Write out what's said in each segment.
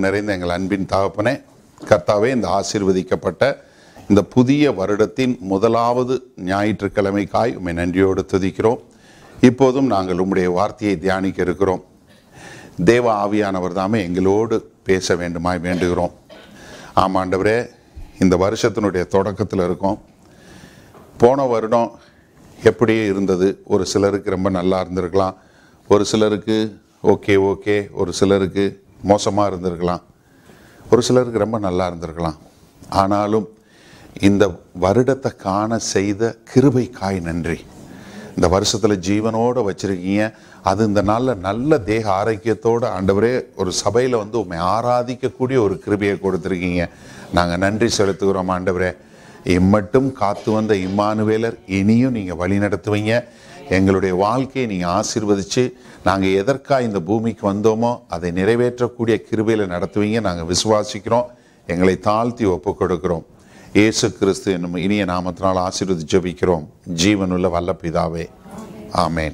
இரக்கம் நிறைந்த எங்கள் அன்பின் தகப்பனே கர்த்தாவே இந்த ஆசீர்வதிக்கப்பட்ட இந்த புதிய வருடத்தின் முதலாவது ஞாயிற்றுக்கிழமைக்காய் உம்மை நன்றியோடு துதிக்கிறோம் இப்போதும் நாங்கள் உம்முடைய வார்த்தையை தியானிக்க இருக்கிறோம் தேவ ஆவியானவர் தாமே எங்களோடு பேச வேண்டுமாய் வேண்டுகிறோம் ஆமாண்டவரே இந்த வருஷத்தினுடைய தொடக்கத்தில் இருக்கோம் போன வருடம் எப்படி இருந்தது ஒரு சிலருக்கு ரொம்ப நல்லா இருந்திருக்கலாம் ஒரு சிலருக்கு ஓகே ஓகே ஒரு சிலருக்கு மோசமாக இருந்திருக்கலாம் ஒரு சிலருக்கு ரொம்ப நல்லா இருந்திருக்கலாம் ஆனாலும் இந்த வருடத்தை காண செய்த கிருபைக்காய் நன்றி இந்த வருஷத்தில் ஜீவனோடு வச்சுருக்கீங்க அது இந்த நாளில் நல்ல தேக ஆரோக்கியத்தோடு ஆண்டவரே ஒரு சபையில் வந்து உண்மை ஆராதிக்கக்கூடிய ஒரு கிருபையை கொடுத்துருக்கீங்க நாங்கள் நன்றி செலுத்துகிறோம் ஆண்டவரே இம்மட்டும் காத்து வந்த இம்மானுவேலர் இனியும் நீங்கள் வழி நடத்துவீங்க எங்களுடைய வாழ்க்கையை நீங்கள் ஆசீர்வதித்து நாங்கள் எதற்காக இந்த பூமிக்கு வந்தோமோ அதை நிறைவேற்றக்கூடிய கிருபையில் நடத்துவீங்க நாங்கள் விசுவாசிக்கிறோம் எங்களை தாழ்த்தி ஒப்பு கொடுக்கிறோம் இயேசு கிறிஸ்து என்னும் இனிய நாமத்தினால் ஆசீர்வதி ஜெபிக்கிறோம் ஜீவனுள்ள வல்ல பிதாவே ஆமேன்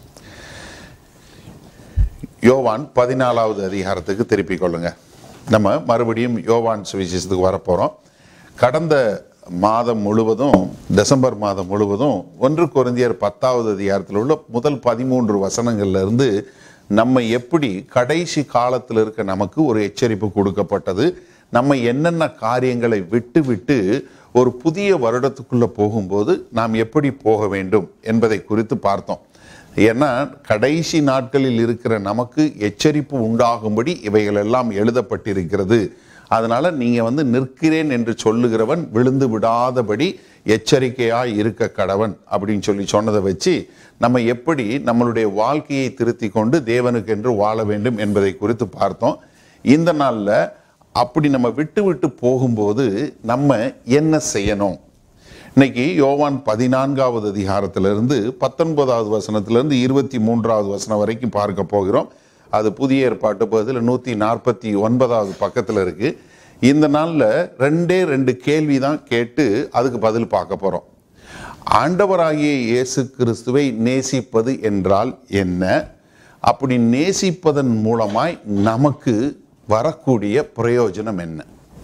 யோவான் பதினாலாவது அதிகாரத்துக்கு திருப்பிக் கொள்ளுங்க நம்ம மறுபடியும் யோவான் சுவிசேஷத்துக்கு வரப்போகிறோம் கடந்த மாதம் முழுவதும் டிசம்பர் மாதம் முழுவதும் ஒன்று குறைந்தியர் பத்தாவது அதிகாரத்தில் உள்ள முதல் பதிமூன்று வசனங்கள்ல இருந்து நம்ம எப்படி கடைசி காலத்தில் இருக்க நமக்கு ஒரு எச்சரிப்பு கொடுக்கப்பட்டது நம்ம என்னென்ன காரியங்களை விட்டு விட்டு ஒரு புதிய வருடத்துக்குள்ள போகும்போது நாம் எப்படி போக வேண்டும் என்பதை குறித்து பார்த்தோம் ஏன்னா கடைசி நாட்களில் இருக்கிற நமக்கு எச்சரிப்பு உண்டாகும்படி இவைகள் எல்லாம் எழுதப்பட்டிருக்கிறது அதனால நீங்க வந்து நிற்கிறேன் என்று சொல்லுகிறவன் விழுந்து விடாதபடி எச்சரிக்கையாய் இருக்க கடவன் அப்படின்னு சொல்லி சொன்னதை வச்சு நம்ம எப்படி நம்மளுடைய வாழ்க்கையை திருத்தி கொண்டு தேவனுக்கு என்று வாழ வேண்டும் என்பதை குறித்து பார்த்தோம் இந்த நாள்ல அப்படி நம்ம விட்டு விட்டு போகும்போது நம்ம என்ன செய்யணும் இன்னைக்கு யோவான் பதினான்காவது அதிகாரத்திலிருந்து பத்தொன்பதாவது வசனத்திலிருந்து இருபத்தி மூன்றாவது வசனம் வரைக்கும் பார்க்க போகிறோம் அது புதிய ஏற்பாட்டு பகுதியில் நூற்றி நாற்பத்தி ஒன்பதாவது பக்கத்தில் இருக்கு இந்த நாளில் ரெண்டே ரெண்டு கேள்வி தான் கேட்டு அதுக்கு பதில் பார்க்க போகிறோம் ஆண்டவராகிய இயேசு கிறிஸ்துவை நேசிப்பது என்றால் என்ன அப்படி நேசிப்பதன் மூலமாய் நமக்கு வரக்கூடிய பிரயோஜனம் என்ன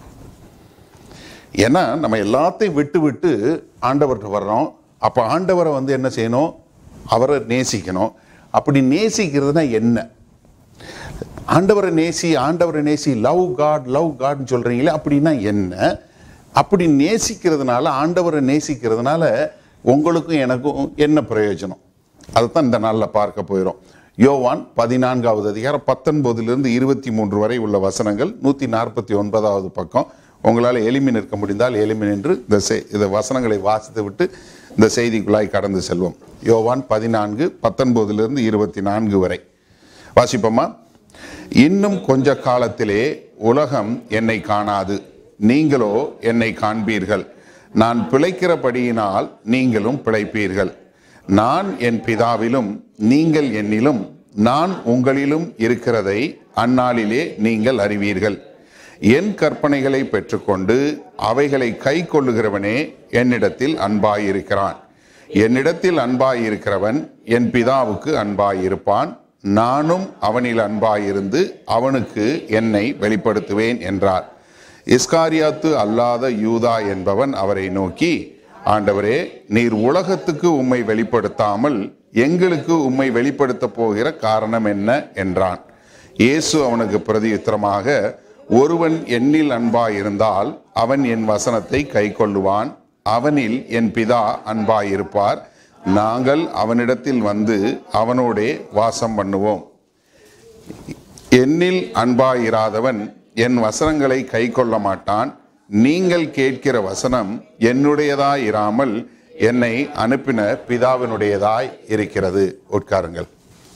ஏன்னா நம்ம எல்லாத்தையும் விட்டு விட்டு ஆண்டவர்கிட்ட வர்றோம் அப்போ ஆண்டவரை வந்து என்ன செய்யணும் அவரை நேசிக்கணும் அப்படி நேசிக்கிறதுனா என்ன ஆண்டவரை நேசி ஆண்டவரை நேசி லவ் காட் லவ் காட்னு சொல்றீங்களே அப்படின்னா என்ன அப்படி நேசிக்கிறதுனால ஆண்டவரை நேசிக்கிறதுனால உங்களுக்கும் எனக்கும் என்ன பிரயோஜனம் அதைத்தான் இந்த நாளில் பார்க்க போயிடும் யோவான் பதினான்காவது அதிகாரம் பத்தொன்பதிலிருந்து இருபத்தி மூன்று வரை உள்ள வசனங்கள் நூற்றி நாற்பத்தி ஒன்பதாவது பக்கம் உங்களால் எளிமை நிற்க முடிந்தால் எளிமை நின்று இந்த செய் இந்த வசனங்களை வாசித்து விட்டு இந்த செய்திக்குள்ளாய் கடந்து செல்வோம் யோவான் பதினான்கு பத்தொன்பதிலிருந்து இருபத்தி நான்கு வரை வாசிப்போமா இன்னும் கொஞ்ச காலத்திலே உலகம் என்னை காணாது நீங்களோ என்னை காண்பீர்கள் நான் பிழைக்கிறபடியினால் நீங்களும் பிழைப்பீர்கள் நான் என் பிதாவிலும் நீங்கள் என்னிலும் நான் உங்களிலும் இருக்கிறதை அந்நாளிலே நீங்கள் அறிவீர்கள் என் கற்பனைகளை பெற்றுக்கொண்டு அவைகளை கை கொள்ளுகிறவனே என்னிடத்தில் அன்பாயிருக்கிறான் என்னிடத்தில் அன்பாயிருக்கிறவன் என் பிதாவுக்கு அன்பாயிருப்பான் நானும் அவனில் அன்பாயிருந்து அவனுக்கு என்னை வெளிப்படுத்துவேன் என்றார் இஸ்காரியாத்து அல்லாத யூதா என்பவன் அவரை நோக்கி ஆண்டவரே நீர் உலகத்துக்கு உம்மை வெளிப்படுத்தாமல் எங்களுக்கு உம்மை வெளிப்படுத்த போகிற காரணம் என்ன என்றான் இயேசு அவனுக்கு பிரதியுத்தரமாக ஒருவன் என்னில் அன்பாயிருந்தால் அவன் என் வசனத்தை கை கொள்ளுவான் அவனில் என் பிதா அன்பாயிருப்பார் நாங்கள் அவனிடத்தில் வந்து அவனோடே வாசம் பண்ணுவோம் என்னில் அன்பாயிராதவன் என் வசனங்களை கை கொள்ள மாட்டான் நீங்கள் கேட்கிற வசனம் என்னுடையதாயிராமல் என்னை அனுப்பின பிதாவினுடையதாய் இருக்கிறது உட்காருங்கள்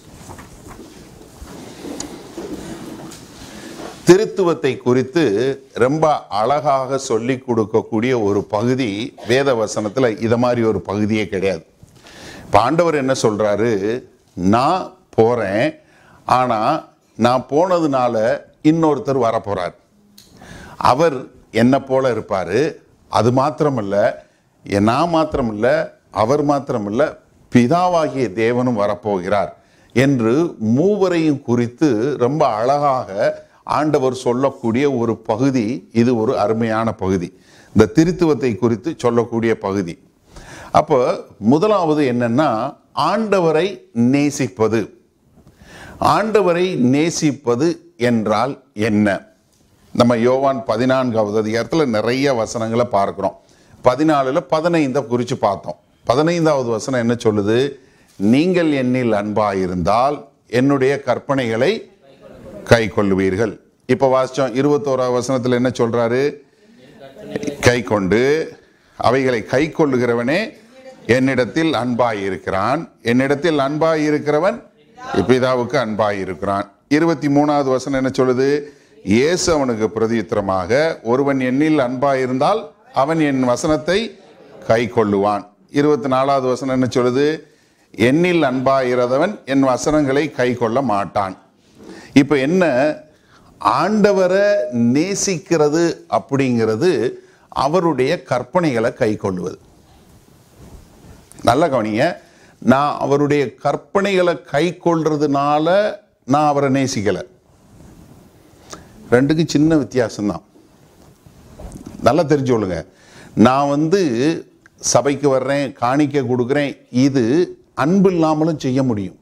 திருத்துவத்தை குறித்து ரொம்ப அழகாக சொல்லி கொடுக்கக்கூடிய ஒரு பகுதி வேத வசனத்துல இத மாதிரி ஒரு பகுதியே கிடையாது இப்ப ஆண்டவர் என்ன சொல்றாரு நான் போறேன் ஆனா நான் போனதுனால இன்னொருத்தர் வரப்போறார் அவர் என்ன போல இருப்பாரு அது மாத்திரமல்ல எ- நான் மாத்திரமல்ல அவர் மாத்திரமல்ல பிதாவாகிய தேவனும் வரப்போகிறார் என்று மூவரையும் குறித்து ரொம்ப அழகாக ஆண்டவர் சொல்லக்கூடிய ஒரு பகுதி இது ஒரு அருமையான பகுதி இந்த திருத்துவத்தை குறித்து சொல்லக்கூடிய பகுதி அப்போ முதலாவது என்னன்னா ஆண்டவரை நேசிப்பது ஆண்டவரை நேசிப்பது என்றால் என்ன நம்ம யோவான் பதினான்காவது அதிகாரத்தில் நிறைய வசனங்களை பார்க்கிறோம் பதினாலுல பதினைந்த குறித்து பார்த்தோம் பதினைந்தாவது வசனம் என்ன சொல்லுது நீங்கள் என்னில் அன்பாயிருந்தால் என்னுடைய கற்பனைகளை கை கொள்ளுவீர்கள் இப்போ வாசிச்சோம் இருபத்தோராவது வசனத்தில் என்ன சொல்றாரு கை கொண்டு அவைகளை கை கொள்ளுகிறவனே என்னிடத்தில் அன்பாய் இருக்கிறான் என்னிடத்தில் அன்பாய் இருக்கிறவன் பிதாவுக்கு அன்பாய் இருக்கிறான் இருபத்தி மூணாவது வசனம் என்ன சொல்லுது இயேசு அவனுக்கு பிரதியுத்தரமாக ஒருவன் என்னில் அன்பாய் இருந்தால் அவன் என் வசனத்தை கை கொள்ளுவான் இருபத்தி நாலாவது வசனம் என்ன சொல்லுது என்னில் அன்பாயிரதவன் என் வசனங்களை கை கொள்ள மாட்டான் இப்போ என்ன ஆண்டவரை நேசிக்கிறது அப்படிங்கிறது அவருடைய கற்பனைகளை கை கொள்வது நல்ல கவனிங்க நான் அவருடைய கற்பனைகளை கை கொள்றதுனால நான் அவரை நேசிக்கலை ரெண்டுக்கும் சின்ன வித்தியாசம்தான் நல்லா தெரிஞ்சு கொள்ளுங்க நான் வந்து சபைக்கு வர்றேன் காணிக்க கொடுக்குறேன் இது அன்பு இல்லாமலும் செய்ய முடியும்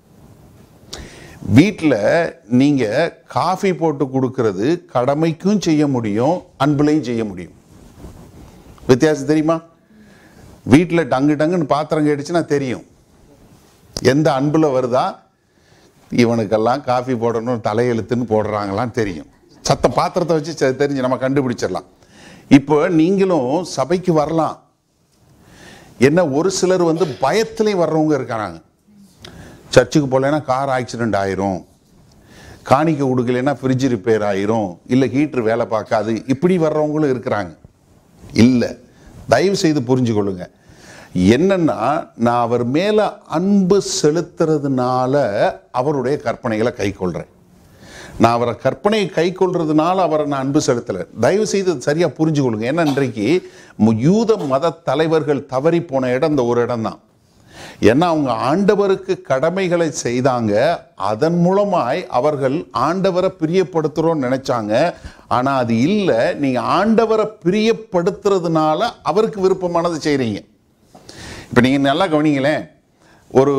வீட்டில் நீங்கள் காஃபி போட்டு கொடுக்கறது கடமைக்கும் செய்ய முடியும் அன்புலையும் செய்ய முடியும் வித்தியாசம் தெரியுமா வீட்டில் டங்கு டங்குன்னு பாத்திரம் கேட்டுச்சுன்னா தெரியும் எந்த அன்பில் வருதா இவனுக்கெல்லாம் காஃபி போடணும் தலையெழுத்துன்னு போடுறாங்களாம் தெரியும் சத்த பாத்திரத்தை வச்சு செ- தெரிஞ்சு நம்ம கண்டுபிடிச்சிடலாம் இப்போ நீங்களும் சபைக்கு வரலாம் என்ன ஒரு சிலர் வந்து பயத்துலேயும் வர்றவங்க இருக்கிறாங்க சர்ச்சுக்கு போகலைன்னா கார் ஆக்சிடென்ட் ஆயிரும் காணிக்க கொடுக்கலைன்னா ஃப்ரிட்ஜ் ரிப்பேர் ஆயிரும் இல்லை ஹீட்ரு வேலை பார்க்காது இப்படி வர்றவங்களும் இருக்கிறாங்க இல்லை தயவு செய்து புரிஞ்சுக்கொள்ளுங்க என்னன்னா நான் அவர் மேல அன்பு செலுத்துறதுனால அவருடைய கற்பனைகளை கை கொள்றேன் நான் அவரை கற்பனையை கை கொள்றதுனால அவரை நான் அன்பு செலுத்தலை தயவு செய்து அது சரியா புரிஞ்சுக்கொள்ளுங்க ஏன்னா இன்றைக்கு மு- யூத மத தலைவர்கள் தவறி போன இடம் இந்த ஒரு இடம் தான் ஏன்னா அவங்க ஆண்டவருக்கு கடமைகளை செய்தாங்க அதன் மூலமாய் அவர்கள் ஆண்டவரை பிரியப்படுத்துறோம்னு நினைச்சாங்க ஆனா அது இல்லை நீங்க ஆண்டவரை பிரியப்படுத்துறதுனால அவருக்கு விருப்பமானது செய்றீங்க இப்போ நீங்க நல்லா கவனிங்களேன் ஒரு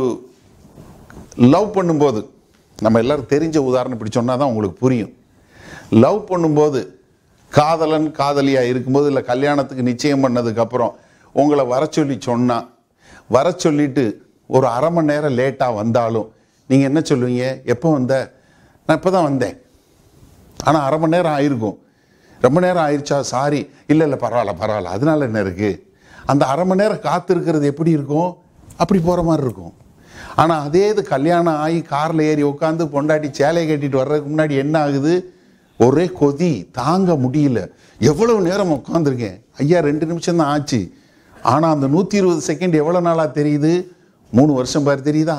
லவ் பண்ணும்போது நம்ம எல்லாரும் தெரிஞ்ச உதாரணம் இப்படி சொன்னா தான் உங்களுக்கு புரியும் லவ் பண்ணும்போது காதலன் காதலியா இருக்கும்போது இல்லை கல்யாணத்துக்கு நிச்சயம் பண்ணதுக்கு அப்புறம் உங்களை வர சொல்லி சொன்னா வர சொல்லிட்டு ஒரு அரை மணி நேரம் லேட்டாக வந்தாலும் நீங்கள் என்ன சொல்லுவீங்க எப்போ வந்த நான் இப்போ தான் வந்தேன் ஆனால் அரை மணி நேரம் ஆயிருக்கும் ரொம்ப நேரம் ஆயிருச்சா சாரி இல்லை இல்லை பரவாயில்ல பரவாயில்ல அதனால என்ன இருக்குது அந்த அரை மணி நேரம் காத்திருக்கிறது எப்படி இருக்கும் அப்படி போகிற மாதிரி இருக்கும் ஆனால் அதே இது கல்யாணம் ஆகி காரில் ஏறி உட்காந்து பொண்டாட்டி சேலையை கட்டிட்டு வர்றதுக்கு முன்னாடி என்ன ஆகுது ஒரே கொதி தாங்க முடியல எவ்வளவு நேரம் உட்காந்துருக்கேன் ஐயா ரெண்டு நிமிஷம் தான் ஆச்சு ஆனால் அந்த நூற்றி இருபது செகண்ட் எவ்வளோ நாளாக தெரியுது மூணு வருஷம் பாரு தெரியுதா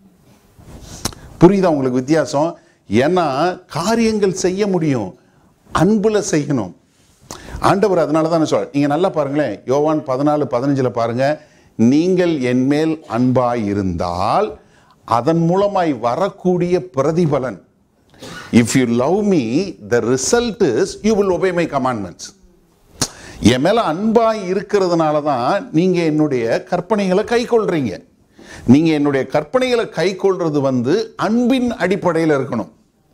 புரியுதா உங்களுக்கு வித்தியாசம் ஏன்னா காரியங்கள் செய்ய முடியும் அன்புல செய்யணும் ஆண்டவர் அதனால தான் சொல்ற நீங்க நல்லா பாருங்களேன் யோவான் பதினாலு பதினஞ்சுல பாருங்க நீங்கள் என்மேல் அன்பாய் இருந்தால் அதன் மூலமாய் வரக்கூடிய பிரதிபலன் if you love me the result is you will obey my commandments என் மேல அன்பாய் இருக்கிறதுனால தான் நீங்க என்னுடைய கற்பனைகளை கை கொள்றீங்க நீங்க என்னுடைய கற்பனைகளை கை கொள்றது வந்து அன்பின் அடிப்படையில் இருக்கணும்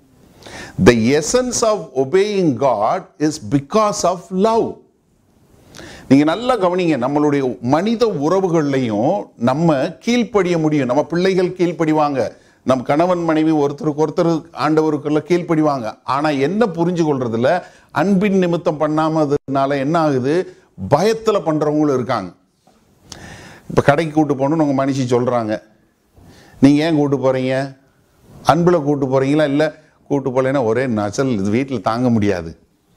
the essence of obeying God is because of love நீங்க நல்லா கவனிங்க நம்மளுடைய மனித உறவுகள்லையும் நம்ம கீழ்ப்படிய முடியும் நம்ம பிள்ளைகள் கீழ்ப்படிவாங்க நம் கணவன் மனைவி ஒருத்தருக்கு ஒருத்தர் ஆண்டவருக்குள்ள கீழ்ப்படிவாங்க ஆனா என்ன புரிஞ்சு கொள்றதுல அன்பின் நிமித்தம் பண்ணாமதுனால என்ன ஆகுது பயத்துல பண்றவங்களும் இருக்காங்க இப்போ கடைக்கு கூட்டு போகணும்னு உங்கள் மனுஷி சொல்கிறாங்க நீங்கள் ஏன் கூட்டு போகிறீங்க அன்பில் கூட்டு போகிறீங்களா இல்லை கூட்டு போகலைன்னா ஒரே நசல் இது வீட்டில் தாங்க முடியாது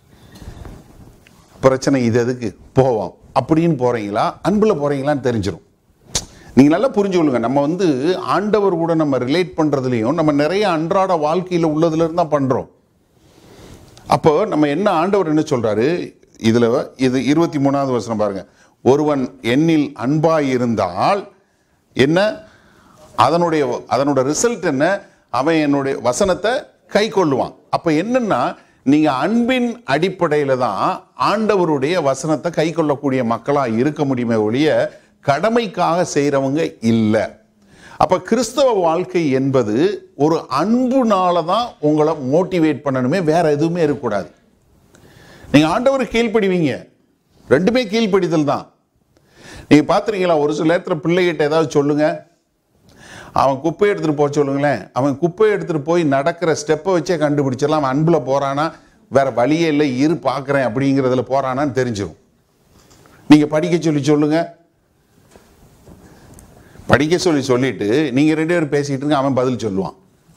பிரச்சனை இது எதுக்கு போவோம் அப்படின்னு போகிறீங்களா அன்பில் போகிறீங்களான்னு தெரிஞ்சிடும் நீங்கள் நல்லா புரிஞ்சுக்கொள்ளுங்க நம்ம வந்து ஆண்டவர் கூட நம்ம ரிலேட் பண்ணுறதுலையும் நம்ம நிறைய அன்றாட வாழ்க்கையில் உள்ளதுலேருந்து தான் பண்ணுறோம் அப்போ நம்ம என்ன ஆண்டவர் என்ன சொல்றாரு இதுல இது இருபத்தி மூணாவது வசனம் பாருங்க ஒருவன் என்னில் அன்பாய் இருந்தால் என்ன அதனுடைய அதனோட ரிசல்ட் என்ன அவன் என்னுடைய வசனத்தை கை கொள்ளுவான் அப்ப என்னன்னா நீங்க அன்பின் அடிப்படையில தான் ஆண்டவருடைய வசனத்தை கை கொள்ளக்கூடிய மக்களா இருக்க முடியுமே ஒழிய கடமைக்காக செய்றவங்க இல்லை அப்ப கிறிஸ்தவ வாழ்க்கை என்பது ஒரு அன்புனால தான் உங்களை மோட்டிவேட் பண்ணணுமே வேற எதுவுமே இருக்கக்கூடாது நீங்க ஆண்டவர் கீழ்ப்படிவீங்க ரெண்டுமே கீழ்ப்படிதல் தான் நீங்க பார்த்துருக்கீங்களா ஒரு சில நேரத்தில் பிள்ளைகிட்ட ஏதாவது சொல்லுங்க அவன் குப்பை எடுத்துட்டு போக சொல்லுங்களேன் அவன் குப்பை எடுத்துட்டு போய் நடக்கிற ஸ்டெப்பை வச்சே கண்டுபிடிச்சிடலாம் அவன் அன்புல போறானா வேற வழியே இல்லை இரு பார்க்குறேன் அப்படிங்கிறதுல போறானான்னு தெரிஞ்சிடும் நீங்க படிக்க சொல்லி சொல்லுங்க படிக்க சொல்லி சொல்லிட்டு நீங்க ரெண்டு பேரும் பேசிக்கிட்டு இருங்க அவன் பதில் சொல்லுவான்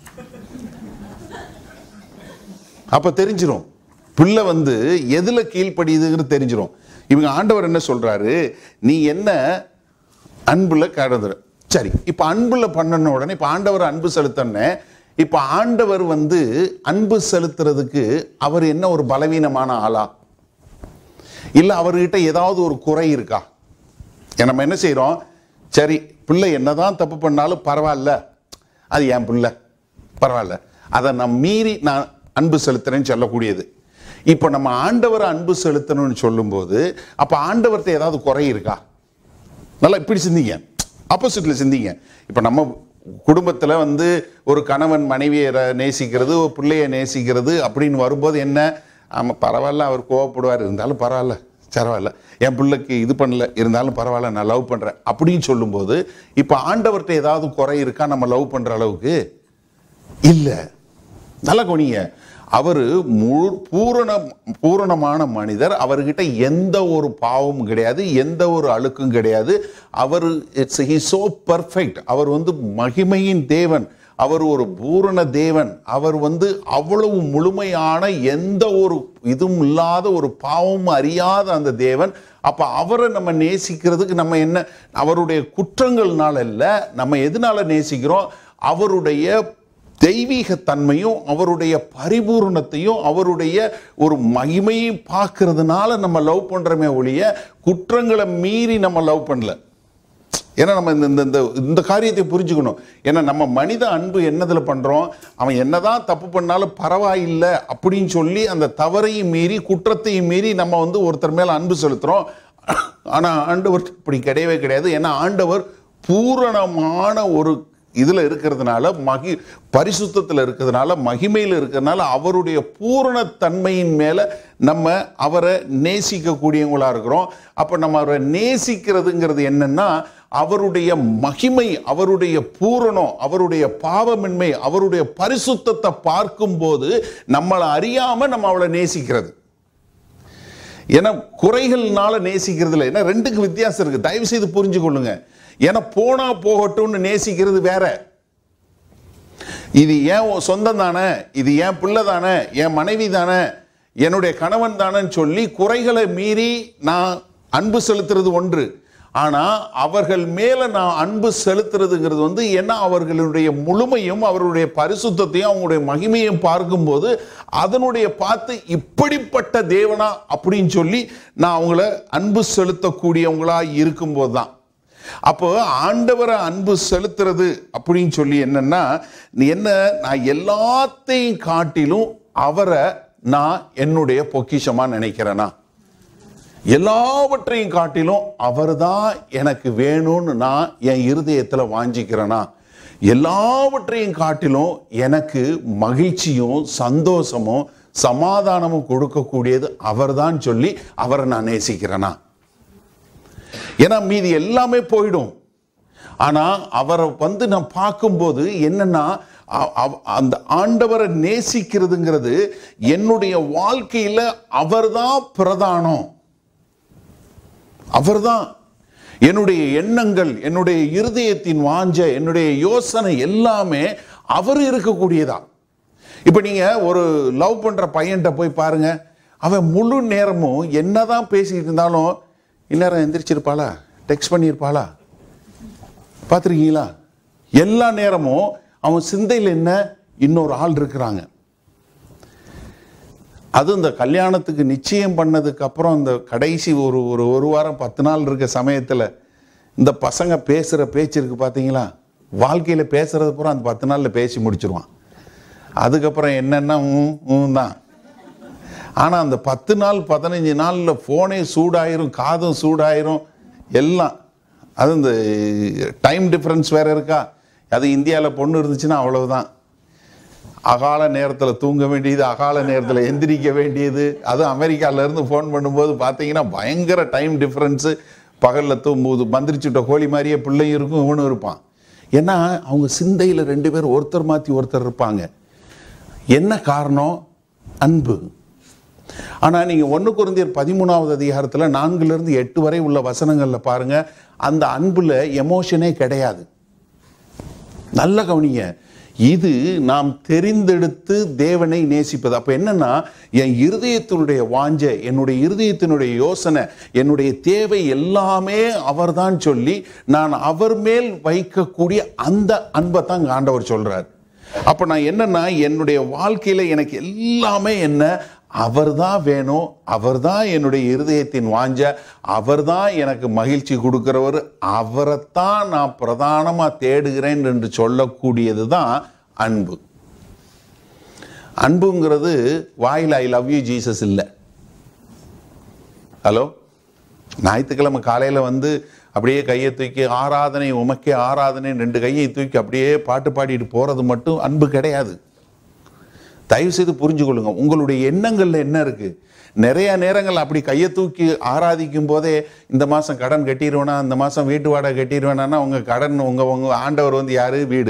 அப்ப தெரிஞ்சிரும் பிள்ளை வந்து எதுல கீழ்ப்படியுதுங்கிறது தெரிஞ்சிரும் இவங்க ஆண்டவர் என்ன சொல்றாரு நீ என்ன அன்புல கடந்துரு சரி இப்ப அன்புல பண்ணன உடனே இப்ப ஆண்டவர் அன்பு செலுத்தனே இப்ப ஆண்டவர் வந்து அன்பு செலுத்துறதுக்கு அவர் என்ன ஒரு பலவீனமான ஆளா இல்ல அவர்கிட்ட ஏதாவது ஒரு குறை இருக்கா ஏன் நம்ம என்ன செய்றோம் சரி பிள்ளை என்னதான் தப்பு பண்ணாலும் பரவாயில்ல அது என் பிள்ளை பரவாயில்ல அதை நான் மீறி நான் அன்பு செலுத்துறேன்னு சொல்லக்கூடியது இப்போ நம்ம ஆண்டவரை அன்பு செலுத்தணும்னு சொல்லும்போது அப்போ ஆண்டவர்கிட்ட ஏதாவது குறை இருக்கா நல்லா இப்படி சிந்திங்க ஆப்போசிட்ல சிந்திங்க இப்போ நம்ம குடும்பத்தில் வந்து ஒரு கணவன் மனைவியை ர- நேசிக்கிறது ஒரு பிள்ளையை நேசிக்கிறது அப்படின்னு வரும்போது என்ன ஆமாம் பரவாயில்ல அவர் கோவப்படுவார் இருந்தாலும் பரவாயில்ல பரவாயில்ல என் பிள்ளைக்கு இது பண்ணல இருந்தாலும் பரவாயில்ல நான் லவ் பண்ணுறேன் அப்படின்னு சொல்லும்போது இப்போ ஆண்டவர்கிட்ட ஏதாவது குறை இருக்கா நம்ம லவ் பண்ணுற அளவுக்கு இல்லை நல்லா கவனிங்க அவர் முழு பூரண பூரணமான மனிதர் அவர்கிட்ட எந்த ஒரு பாவமும் கிடையாது எந்த ஒரு அழுக்கும் கிடையாது அவர் இட்ஸ் ஹி சோ பர்ஃபெக்ட் அவர் வந்து மகிமையின் தேவன் அவர் ஒரு பூரண தேவன் அவர் வந்து அவ்வளவு முழுமையான எந்த ஒரு இதுவும் இல்லாத ஒரு பாவமும் அறியாத அந்த தேவன் அப்ப அவரை நம்ம நேசிக்கிறதுக்கு நம்ம என்ன அவருடைய குற்றங்கள்னால இல்லை நம்ம எதனால நேசிக்கிறோம் அவருடைய தெய்வீக தன்மையும் அவருடைய பரிபூரணத்தையும் அவருடைய ஒரு மகிமையும் பார்க்கறதுனால நம்ம லவ் பண்றோமே ஒழிய குற்றங்களை மீறி நம்ம லவ் பண்ணல ஏன்னா நம்ம இந்த இந்த- இந்த இந்த காரியத்தை புரிஞ்சுக்கணும் ஏன்னா நம்ம மனித அன்பு என்னதுல பண்றோம் அவன் என்னதான் தப்பு பண்ணாலும் பரவாயில்லை அப்படின்னு சொல்லி அந்த தவறையும் மீறி குற்றத்தையும் மீறி நம்ம வந்து ஒருத்தர் மேல அன்பு செலுத்துறோம் ஆனா ஆண்டவர் இப்படி கிடையவே கிடையாது ஏன்னா ஆண்டவர் பூரணமான ஒரு இதுல இருக்கிறதுனால மகி பரிசுத்தத்தில் இருக்கிறதுனால மகிமையில் இருக்கிறதுனால அவருடைய பூரண தன்மையின் மேல நம்ம அவரை நேசிக்கக்கூடியவங்களா இருக்கிறோம் அப்ப நம்ம அவரை நேசிக்கிறதுங்கிறது என்னன்னா அவருடைய மகிமை அவருடைய பூரணம் அவருடைய பாவமின்மை அவருடைய பரிசுத்தத்தை பார்க்கும்போது நம்மளை அறியாம நம்ம அவளை நேசிக்கிறது ஏன்னா குறைகள்னால நேசிக்கிறது இல்லை ஏன்னா ரெண்டுக்கு வித்தியாசம் இருக்கு தயவு செய்து புரிஞ்சு கொள்ளுங்க ஏன்னா போனா போகட்டும்னு நேசிக்கிறது வேற இது ஏன் உன் சொந்தம் தானே இது என் பிள்ளை தானே என் மனைவி தானே என்னுடைய கணவன் தானேன்னு சொல்லி குறைகளை மீறி நான் அன்பு செலுத்துறது ஒன்று ஆனா அவர்கள் மேல நான் அன்பு செலுத்துறதுங்கிறது வந்து என்ன அவர்களுடைய முழுமையும் அவருடைய பரிசுத்தத்தையும் அவங்களுடைய மகிமையும் பார்க்கும்போது அதனுடைய பார்த்து இப்படிப்பட்ட தேவனா அப்படின்னு சொல்லி நான் அவங்கள அன்பு செலுத்தக்கூடியவங்களா இருக்கும்போது தான் அப்போ ஆண்டவரை அன்பு செலுத்துறது அப்படின்னு சொல்லி என்னன்னா நீ என்ன நான் எல்லாத்தையும் காட்டிலும் அவரை நான் என்னுடைய பொக்கிஷமா நினைக்கிறேனா எல்லாவற்றையும் காட்டிலும் அவர்தான் எனக்கு வேணும்னு நான் என் இருதயத்தில் வாஞ்சிக்கிறேனா எல்லாவற்றையும் காட்டிலும் எனக்கு மகிழ்ச்சியும் சந்தோஷமும் சமாதானமும் கொடுக்கக்கூடியது அவர்தான் சொல்லி அவரை நான் நேசிக்கிறேனா ஏன்னா மீதி எல்லாமே போயிடும் ஆனா அவரை வந்து நான் பார்க்கும்போது என்னன்னா அ- அவ- அந்த ஆண்டவரை நேசிக்கிறதுங்கிறது என்னுடைய வாழ்க்கையில அவர்தான் பிரதானம் அவர்தான் என்னுடைய எண்ணங்கள் என்னுடைய இருதயத்தின் வாஞ்ச என்னுடைய யோசனை எல்லாமே அவர் இருக்கக்கூடியதா இப்போ நீங்க ஒரு லவ் பண்ற பையன்கிட்ட போய் பாருங்க அவன் முழு நேரமும் என்னதான் பேசிட்டு இருந்தாலும் இந்நேரம் எந்திரிச்சிருப்பாளா டெக்ஸ்ட் பண்ணியிருப்பாளா பார்த்துருக்கீங்களா எல்லா நேரமும் அவன் சிந்தையில் என்ன இன்னொரு ஆள் இருக்கிறாங்க அது இந்த கல்யாணத்துக்கு நிச்சயம் பண்ணதுக்கு அப்புறம் இந்த கடைசி ஒரு ஒரு ஒரு வாரம் பத்து நாள் இருக்க சமயத்தில் இந்த பசங்க பேசுகிற பேச்சு இருக்கு பார்த்தீங்களா வாழ்க்கையில் பேசுறது பூரா அந்த பத்து நாளில் பேசி முடிச்சிருவான் அதுக்கப்புறம் என்னென்ன ஊ ஊம் தான் ஆனால் அந்த பத்து நாள் பதினஞ்சு நாளில் ஃபோனே சூடாயிரும் காதும் சூடாயிரும் எல்லாம் அது இந்த டைம் டிஃப்ரென்ஸ் வேற இருக்கா அது இந்தியாவில் பொண்ணு இருந்துச்சுன்னா அவ்வளவுதான் அகால நேரத்தில் தூங்க வேண்டியது அகால நேரத்தில் எந்திரிக்க வேண்டியது அதுவும் அமெரிக்கால இருந்து ஃபோன் பண்ணும்போது பார்த்தீங்கன்னா பயங்கர டைம் டிஃப்ரென்ஸு பகலில் தூங்கும்போது மந்திரிச்சுட்ட கோழி மாதிரியே பிள்ளையும் இருக்கும் இவனும் இருப்பான் ஏன்னா அவங்க சிந்தையில் ரெண்டு பேர் ஒருத்தர் மாற்றி ஒருத்தர் இருப்பாங்க என்ன காரணம் அன்பு ஆனால் நீங்கள் ஒன்று குருந்தியர் பதிமூணாவது அதிகாரத்தில் நான்குலேருந்து எட்டு வரை உள்ள வசனங்களில் பாருங்க அந்த அன்புல எமோஷனே கிடையாது நல்ல கவனிங்க இது நாம் தெரிந்தெடுத்து தேவனை நேசிப்பது அப்ப என்னன்னா என் இருதயத்தினுடைய வாஞ்ச என்னுடைய இருதயத்தினுடைய யோசனை என்னுடைய தேவை எல்லாமே அவர்தான் சொல்லி நான் அவர் மேல் வைக்கக்கூடிய அந்த அன்பை தான் இங்க ஆண்டவர் சொல்றார் அப்ப நான் என்னன்னா என்னுடைய வாழ்க்கையில எனக்கு எல்லாமே என்ன அவர்தான் வேணும் அவர்தான் என்னுடைய இருதயத்தின் வாஞ்ச அவர்தான் எனக்கு மகிழ்ச்சி கொடுக்கிறவர் அவரைத்தான் நான் பிரதானமா தேடுகிறேன் என்று சொல்லக்கூடியது தான் அன்பு அன்புங்கிறது வாயில் ஐ லவ் யூ ஜீசஸ் இல்லை ஹலோ ஞாயிற்றுக்கிழமை காலையில் வந்து அப்படியே கையை தூக்கி ஆராதனை உமக்கே ஆராதனை ரெண்டு கையை தூக்கி அப்படியே பாட்டு பாடிட்டு போகிறது மட்டும் அன்பு கிடையாது தயவு செய்து புரிஞ்சுக்கொள்ளுங்க உங்களுடைய எண்ணங்கள்ல என்ன இருக்கு நிறைய நேரங்கள் அப்படி கையை தூக்கி ஆராதிக்கும் போதே இந்த மாசம் கடன் கட்டிடுவேனா இந்த மாசம் வீட்டு வாடகை கட்டிடுவேனா உங்க கடன் உங்க உங்க ஆண்டவர் வந்து யாரு வீடு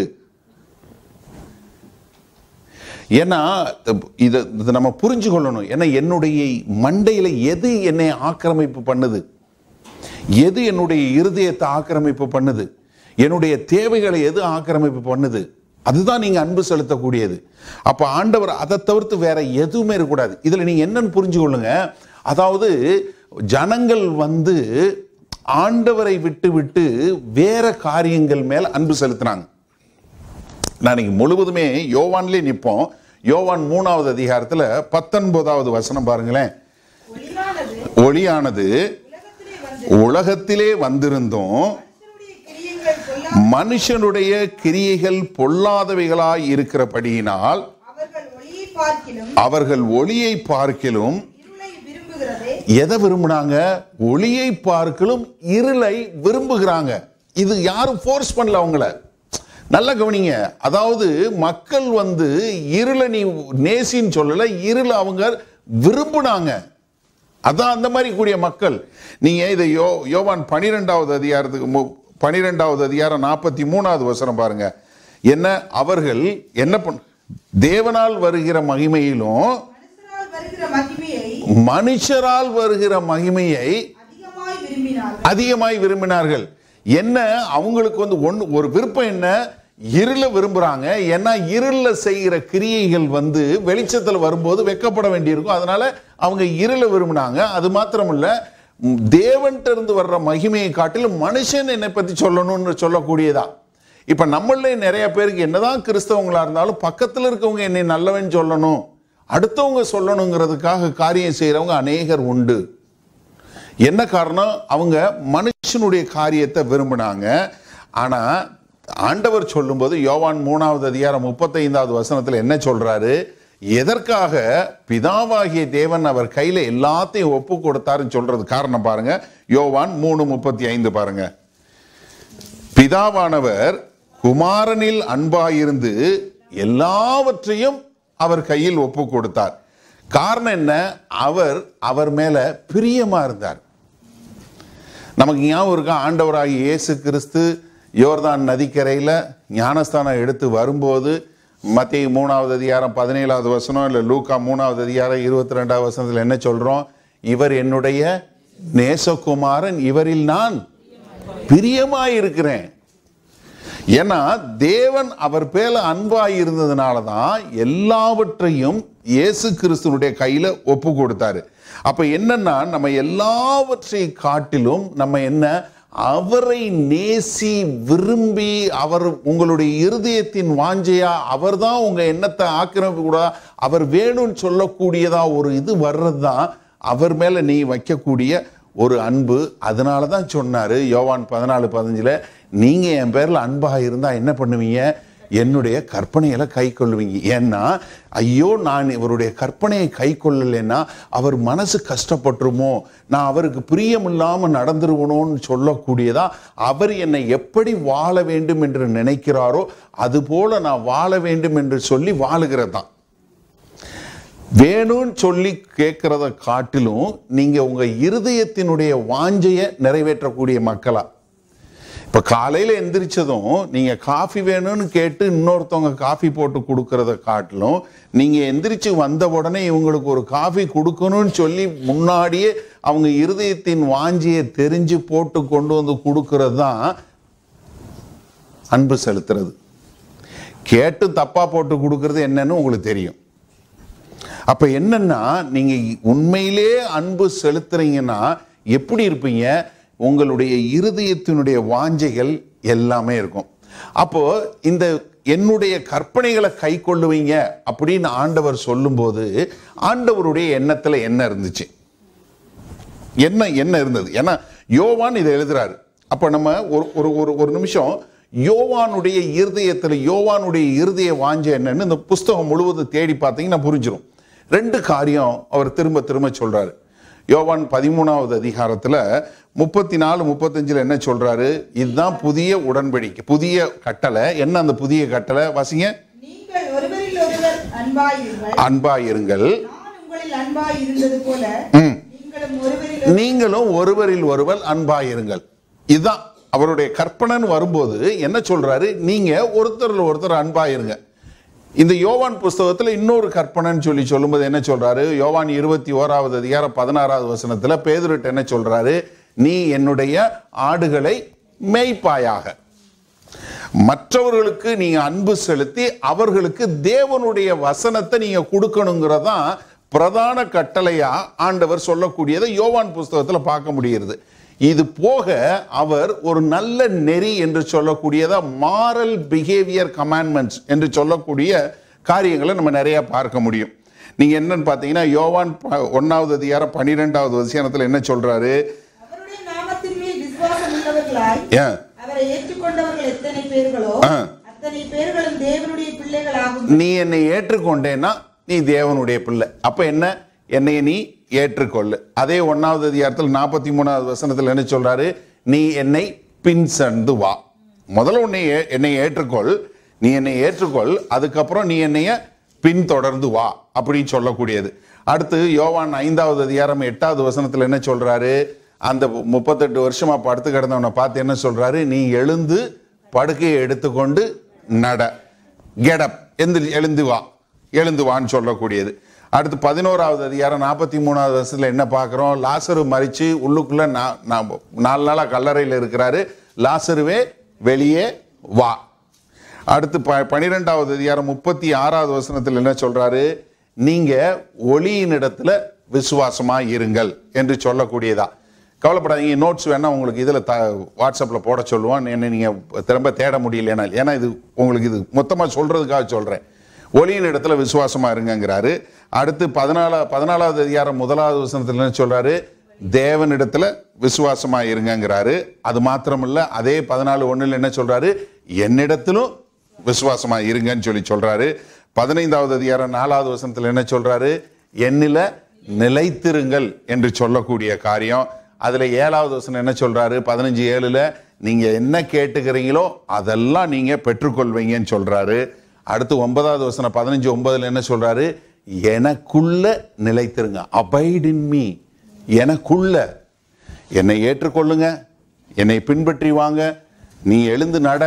ஏன்னா இதை இதை நம்ம புரிஞ்சு கொள்ளணும் ஏன்னா என்னுடைய மண்டையில எது என்னை ஆக்கிரமிப்பு பண்ணுது எது என்னுடைய இருதயத்தை ஆக்கிரமிப்பு பண்ணுது என்னுடைய தேவைகளை எது ஆக்கிரமிப்பு பண்ணுது அதுதான் நீங்க அன்பு செலுத்தக்கூடியது அப்ப ஆண்டவர் அதை தவிர்த்து வேற எதுவுமே இருக்கக்கூடாது இதுல நீங்க என்னன்னு புரிஞ்சு கொள்ளுங்க அதாவது ஜனங்கள் வந்து ஆண்டவரை விட்டு விட்டு வேற காரியங்கள் மேல் அன்பு செலுத்தினாங்க நான் இன்னைக்கு முழுவதுமே யோவான்லயே நிற்போம் யோவான் மூணாவது அதிகாரத்துல பத்தொன்பதாவது வசனம் பாருங்களேன் ஒளியானது ஒளியானது உலகத்திலே வந்து உலகத்திலே வந்திருந்தும் மனுஷருடைய கிரியைகள் மனுஷனுடைய கிரியைகள் பொல்லாத பொல்லாதவைகளாய் இருக்கிறபடியினால் அவர்கள் ஒளியை பார்க்கிலும் அவர்கள் ஒளியை பார்க்கிலும் இருளை விரும்புகிறதே எதை விரும்புனாங்க ஒளியை பார்க்கலும் இருளை விரும்புகிறாங்க இது யாரும் ஃபோர்ஸ் பண்ணல அவங்கள நல்ல கவனிங்க அதாவது மக்கள் வந்து இருளை நீ நேசின்னு சொல்லல இருளை அவங்க விரும்புனாங்க அதான் அந்த மாதிரி கூடிய மக்கள் நீங்க இதை யோ யோவான் பனிரெண்டாவது அதிகாரத்துக்கு மு- பனிரெண்டாவது அதிகாரம் நாற்பத்தி மூணாவது வசனம் பாருங்க என்ன அவர்கள் என்ன பண் தேவனால் வருகிற மகிமையிலும் மனுஷரால் வருகிற மகிமையை மனுஷரால் வருகிற மகிமையை அதிகமாய் விரும்பினார்கள் அதிகமாய் விரும்பினார்கள் என்ன அவங்களுக்கு வந்து ஒன்று ஒரு விருப்பம் என்ன இருள விரும்புறாங்க ஏன்னா இருள செய்கிற கிரியைகள் வந்து வெளிச்சத்தில் வரும்போது வெக்கப்பட வேண்டியிருக்கும் அதனால அவங்க இருள விரும்பினாங்க அது மாத்திரமல்ல ம், தேவன்ட்ட இருந்து வர்ற மகிமையை காட்டிலும் மனுஷன் என்னை பத்தி சொல்லணும்னு சொல்லக்கூடியதா இப்ப நம்மளே நிறைய பேருக்கு என்னதான் கிறிஸ்தவங்களா இருந்தாலும் பக்கத்துல இருக்கவங்க என்னை நல்லவன் சொல்லணும் அடுத்தவங்க சொல்லணுங்கிறதுக்காக காரியம் செய்யறவங்க அநேகர் உண்டு என்ன காரணம் அவங்க மனுஷனுடைய காரியத்தை விரும்பினாங்க ஆனா ஆண்டவர் சொல்லும்போது யோவான் மூணாவது அதிகாரம் முப்பத்தைந்தாவது வசனத்துல என்ன சொல்றாரு எதற்காக பிதாவாகிய தேவன் அவர் கையில எல்லாத்தையும் ஒப்பு கொடுத்தாருன்னு சொல்றது காரணம் பாருங்க யோவான் மூணு முப்பத்தி ஐந்து பாருங்க பிதாவானவர் குமாரனில் அன்பாயிருந்து எல்லாவற்றையும் அவர் கையில் ஒப்பு கொடுத்தார் காரணம் என்ன அவர் அவர் மேல பிரியமா இருந்தார் நமக்கு ஞாபகம் இருக்கா ஆண்டவராகிய இயேசு கிறிஸ்து யோர்தான் நதிக்கரையில் ஞானஸ்தானம் எடுத்து வரும்போது மத்திய மூணாவது அதிகாரம் பதினேழாவது வசனம் இல்லை லூக்கா மூணாவது அதிகாரம் இருபத்தி ரெண்டாவது வசனத்தில் என்ன சொல்றோம் இவர் என்னுடைய நேசகுமாரன் இவரில் நான் பிரியமாயிருக்கிறேன் ஏன்னா தேவன் அவர் பேல அன்பாய் இருந்ததுனால தான் எல்லாவற்றையும் இயேசு கிறிஸ்துனுடைய கையில ஒப்பு கொடுத்தாரு அப்ப என்னன்னா நம்ம எல்லாவற்றை காட்டிலும் நம்ம என்ன அவரை நேசி விரும்பி அவர் உங்களுடைய இருதயத்தின் வாஞ்சையா அவர்தான் உங்க எண்ணத்தை ஆக்கிரமிப்பு கூட அவர் வேணும்னு சொல்லக்கூடியதா ஒரு இது வர்றது தான் அவர் மேல நீ வைக்கக்கூடிய ஒரு அன்பு அதனால தான் சொன்னாரு யோவான் பதினாலு பதினஞ்சுல நீங்க என் பேர்ல அன்பாக இருந்தா என்ன பண்ணுவீங்க என்னுடைய கற்பனைகளை கை கொள்ளுவீங்க ஏன்னா ஐயோ நான் இவருடைய கற்பனையை கை கொள்ளலைன்னா அவர் மனசு கஷ்டப்பட்டுருமோ நான் அவருக்கு பிரியமில்லாம நடந்துருவணும்னு சொல்லக்கூடியதா அவர் என்னை எப்படி வாழ வேண்டும் என்று நினைக்கிறாரோ அதுபோல நான் வாழ வேண்டும் என்று சொல்லி வாழுகிறது தான் வேணும்னு சொல்லி கேட்கறத காட்டிலும் நீங்க உங்க இருதயத்தினுடைய வாஞ்சையை நிறைவேற்றக்கூடிய மக்களா இப்ப காலையில எந்திரிச்சதும் நீங்க காஃபி வேணும்னு கேட்டு இன்னொருத்தவங்க காஃபி போட்டு கொடுக்கறத காட்டிலும் நீங்க எந்திரிச்சு வந்த உடனே இவங்களுக்கு ஒரு காஃபி கொடுக்கணும்னு சொல்லி முன்னாடியே அவங்க இருதயத்தின் வாஞ்சியை தெரிஞ்சு போட்டு கொண்டு வந்து கொடுக்கறது தான் அன்பு செலுத்துறது கேட்டு தப்பா போட்டு கொடுக்கறது என்னன்னு உங்களுக்கு தெரியும் அப்ப என்னன்னா நீங்க உண்மையிலே அன்பு செலுத்துறீங்கன்னா எப்படி இருப்பீங்க உங்களுடைய இருதயத்தினுடைய வாஞ்சைகள் எல்லாமே இருக்கும் அப்போ இந்த என்னுடைய கற்பனைகளை கை கொள்ளுவீங்க அப்படின்னு ஆண்டவர் சொல்லும்போது ஆண்டவருடைய எண்ணத்துல என்ன இருந்துச்சு என்ன என்ன இருந்தது ஏன்னா யோவான் இதை எழுதுறாரு அப்ப நம்ம ஒரு ஒரு ஒரு ஒரு நிமிஷம் யோவானுடைய இருதயத்துல யோவானுடைய இருதய வாஞ்சை என்னன்னு இந்த புஸ்தகம் முழுவதும் தேடி பார்த்தீங்கன்னா புரிஞ்சிடும் ரெண்டு காரியம் அவர் திரும்ப திரும்ப சொல்றாரு யோவான் பதிமூணாவது அதிகாரத்துல முப்பத்தி நாலு முப்பத்தஞ்சுல என்ன சொல்றாரு இதுதான் புதிய உடன்படிக்கை புதிய கட்டளை என்ன அந்த புதிய கட்டளை வாசிங்க நீங்கள் ஒருவரில் ஒருவர் அன்பாயிருங்கள் அன்பாயிருங்கள் நான் உங்களில் அன்பாய் இருந்தது போல ம். நீங்களும் ஒருவரில் நீங்களும் ஒருவரில் ஒருவர் அன்பாயிருங்கள் இதுதான் அவருடைய கற்பனைன்னு வரும்போது என்ன சொல்றாரு நீங்க ஒருத்தரில் ஒருத்தர் அன்பாயிருங்க இந்த யோவான் புஸ்தகத்துல இன்னொரு கற்பனைன்னு சொல்லி சொல்லும்போது என்ன சொல்றாரு யோவான் இருபத்தி ஓராவது அதிகாரம் பதினாறாவது வசனத்துல பேதுருட்டு என்ன சொல்றாரு நீ என்னுடைய ஆடுகளை மேய்ப்பாயாக மற்றவர்களுக்கு நீங்க அன்பு செலுத்தி அவர்களுக்கு தேவனுடைய வசனத்தை நீங்க கொடுக்கணுங்கிறதான் பிரதான கட்டளையா ஆண்டவர் சொல்லக்கூடியதை யோவான் புஸ்தகத்துல பார்க்க முடிகிறது இது போக அவர் ஒரு நல்ல நெறி என்று சொல்லக்கூடியதா மாரல் பிஹேவியர் கமாண்ட்மெண்ட்ஸ் என்று சொல்லக்கூடிய காரியங்களை நம்ம நிறைய பார்க்க முடியும் நீங்க என்னன்னு பார்த்தீங்கன்னா யோவான் ப- ஒண்ணாவது அதிகாரம் பன்னிரெண்டாவது வசனத்துல என்ன சொல்றாரு அவருடைய நாமத்தின் மேல் விசுவாசம் உள்ளவர்களாய் ஏன் அவரை ஏற்றுக்கொண்டவர்கள் எத்தனை பேர்களோ ஆ. அத்தனை பேர்களும் தேவனுடைய பிள்ளைகளாகும் நீ என்னை ஏற்றுக்கொண்டேன்னா நீ தேவனுடைய பிள்ளை அப்ப என்ன என்னை நீ ஏற்றுக்கொள்ளு அதே ஒன்னாவது அதிகாரத்தில் நாற்பத்தி மூணாவது வசனத்தில் என்ன சொல்றாரு நீ என்னை பின் சென்று வா முதல்ல உன்னை ஏ- என்னை ஏற்றுக்கொள் நீ என்னை ஏற்றுக்கொள் அதுக்கப்புறம் நீ என்னைய பின்தொடர்ந்து வா அப்படின்னு சொல்லக்கூடியது அடுத்து யோவான் ஐந்தாவது அதிகாரம் எட்டாவது வசனத்தில் என்ன சொல்றாரு அந்த முப்பத்தெட்டு வருஷமா படுத்து கிடந்தவனை பார்த்து என்ன சொல்றாரு நீ எழுந்து படுக்கையை எடுத்துக்கொண்டு நட கெடப் எந்திரி எழுந்து வா எழுந்து வான்னு சொல்லக்கூடியது அடுத்து பதினோராவது அதிகாரம் நாற்பத்தி மூணாவது வருஷத்துல என்ன பார்க்குறோம் லாசரு மறிச்சு உள்ளுக்குள்ள நா- நா- நாலு நாளாக கல்லறையில் இருக்கிறாரு லாசருவே வெளியே வா அடுத்து ப பனிரெண்டாவது அதிகாரம் முப்பத்தி ஆறாவது வசனத்தில் என்ன சொல்றாரு நீங்க ஒளியினிடத்துல விசுவாசமா இருங்கள் என்று சொல்லக்கூடியதா கவலைப்படாதீங்க நோட்ஸ் வேணா உங்களுக்கு இதில் த வாட்ஸ்அப்பில் போட சொல்லுவான் என்ன நீங்கள் திரும்ப தேட முடியலனா ஏன்னா இது உங்களுக்கு இது மொத்தமாக சொல்கிறதுக்காக சொல்கிறேன் ஒளியின் இடத்துல விசுவாசமாக இருங்கங்கிறாரு அடுத்து பதினாலா பதினாலாவது அதிகாரம் முதலாவது வசனத்தில் என்ன சொல்கிறாரு தேவனிடத்துல விசுவாசமாக இருங்கங்கிறாரு அது மாத்திரமில்ல அதே பதினாலு ஒன்றில் என்ன சொல்கிறாரு என்னிடத்திலும் விசுவாசமாக இருங்கன்னு சொல்லி சொல்கிறாரு பதினைந்தாவது அதிகாரம் நாலாவது வசனத்தில் என்ன சொல்கிறாரு என்னில நிலைத்திருங்கள் என்று சொல்லக்கூடிய காரியம் அதுல ஏழாவது வசனம் என்ன சொல்றாரு பதினஞ்சு ஏழுல நீங்க என்ன கேட்டுக்கிறீங்களோ அதெல்லாம் நீங்க பெற்றுக்கொள்வீங்கன்னு சொல்றாரு அடுத்து ஒன்பதாவது வசனம் பதினஞ்சு ஒன்பதுல என்ன சொல்றாரு எனக்குள்ள நிலைத்திருங்க அபைட் இன் மீ எனக்குள்ள என்னை ஏற்றுக்கொள்ளுங்க என்னை பின்பற்றி வாங்க நீ எழுந்து நட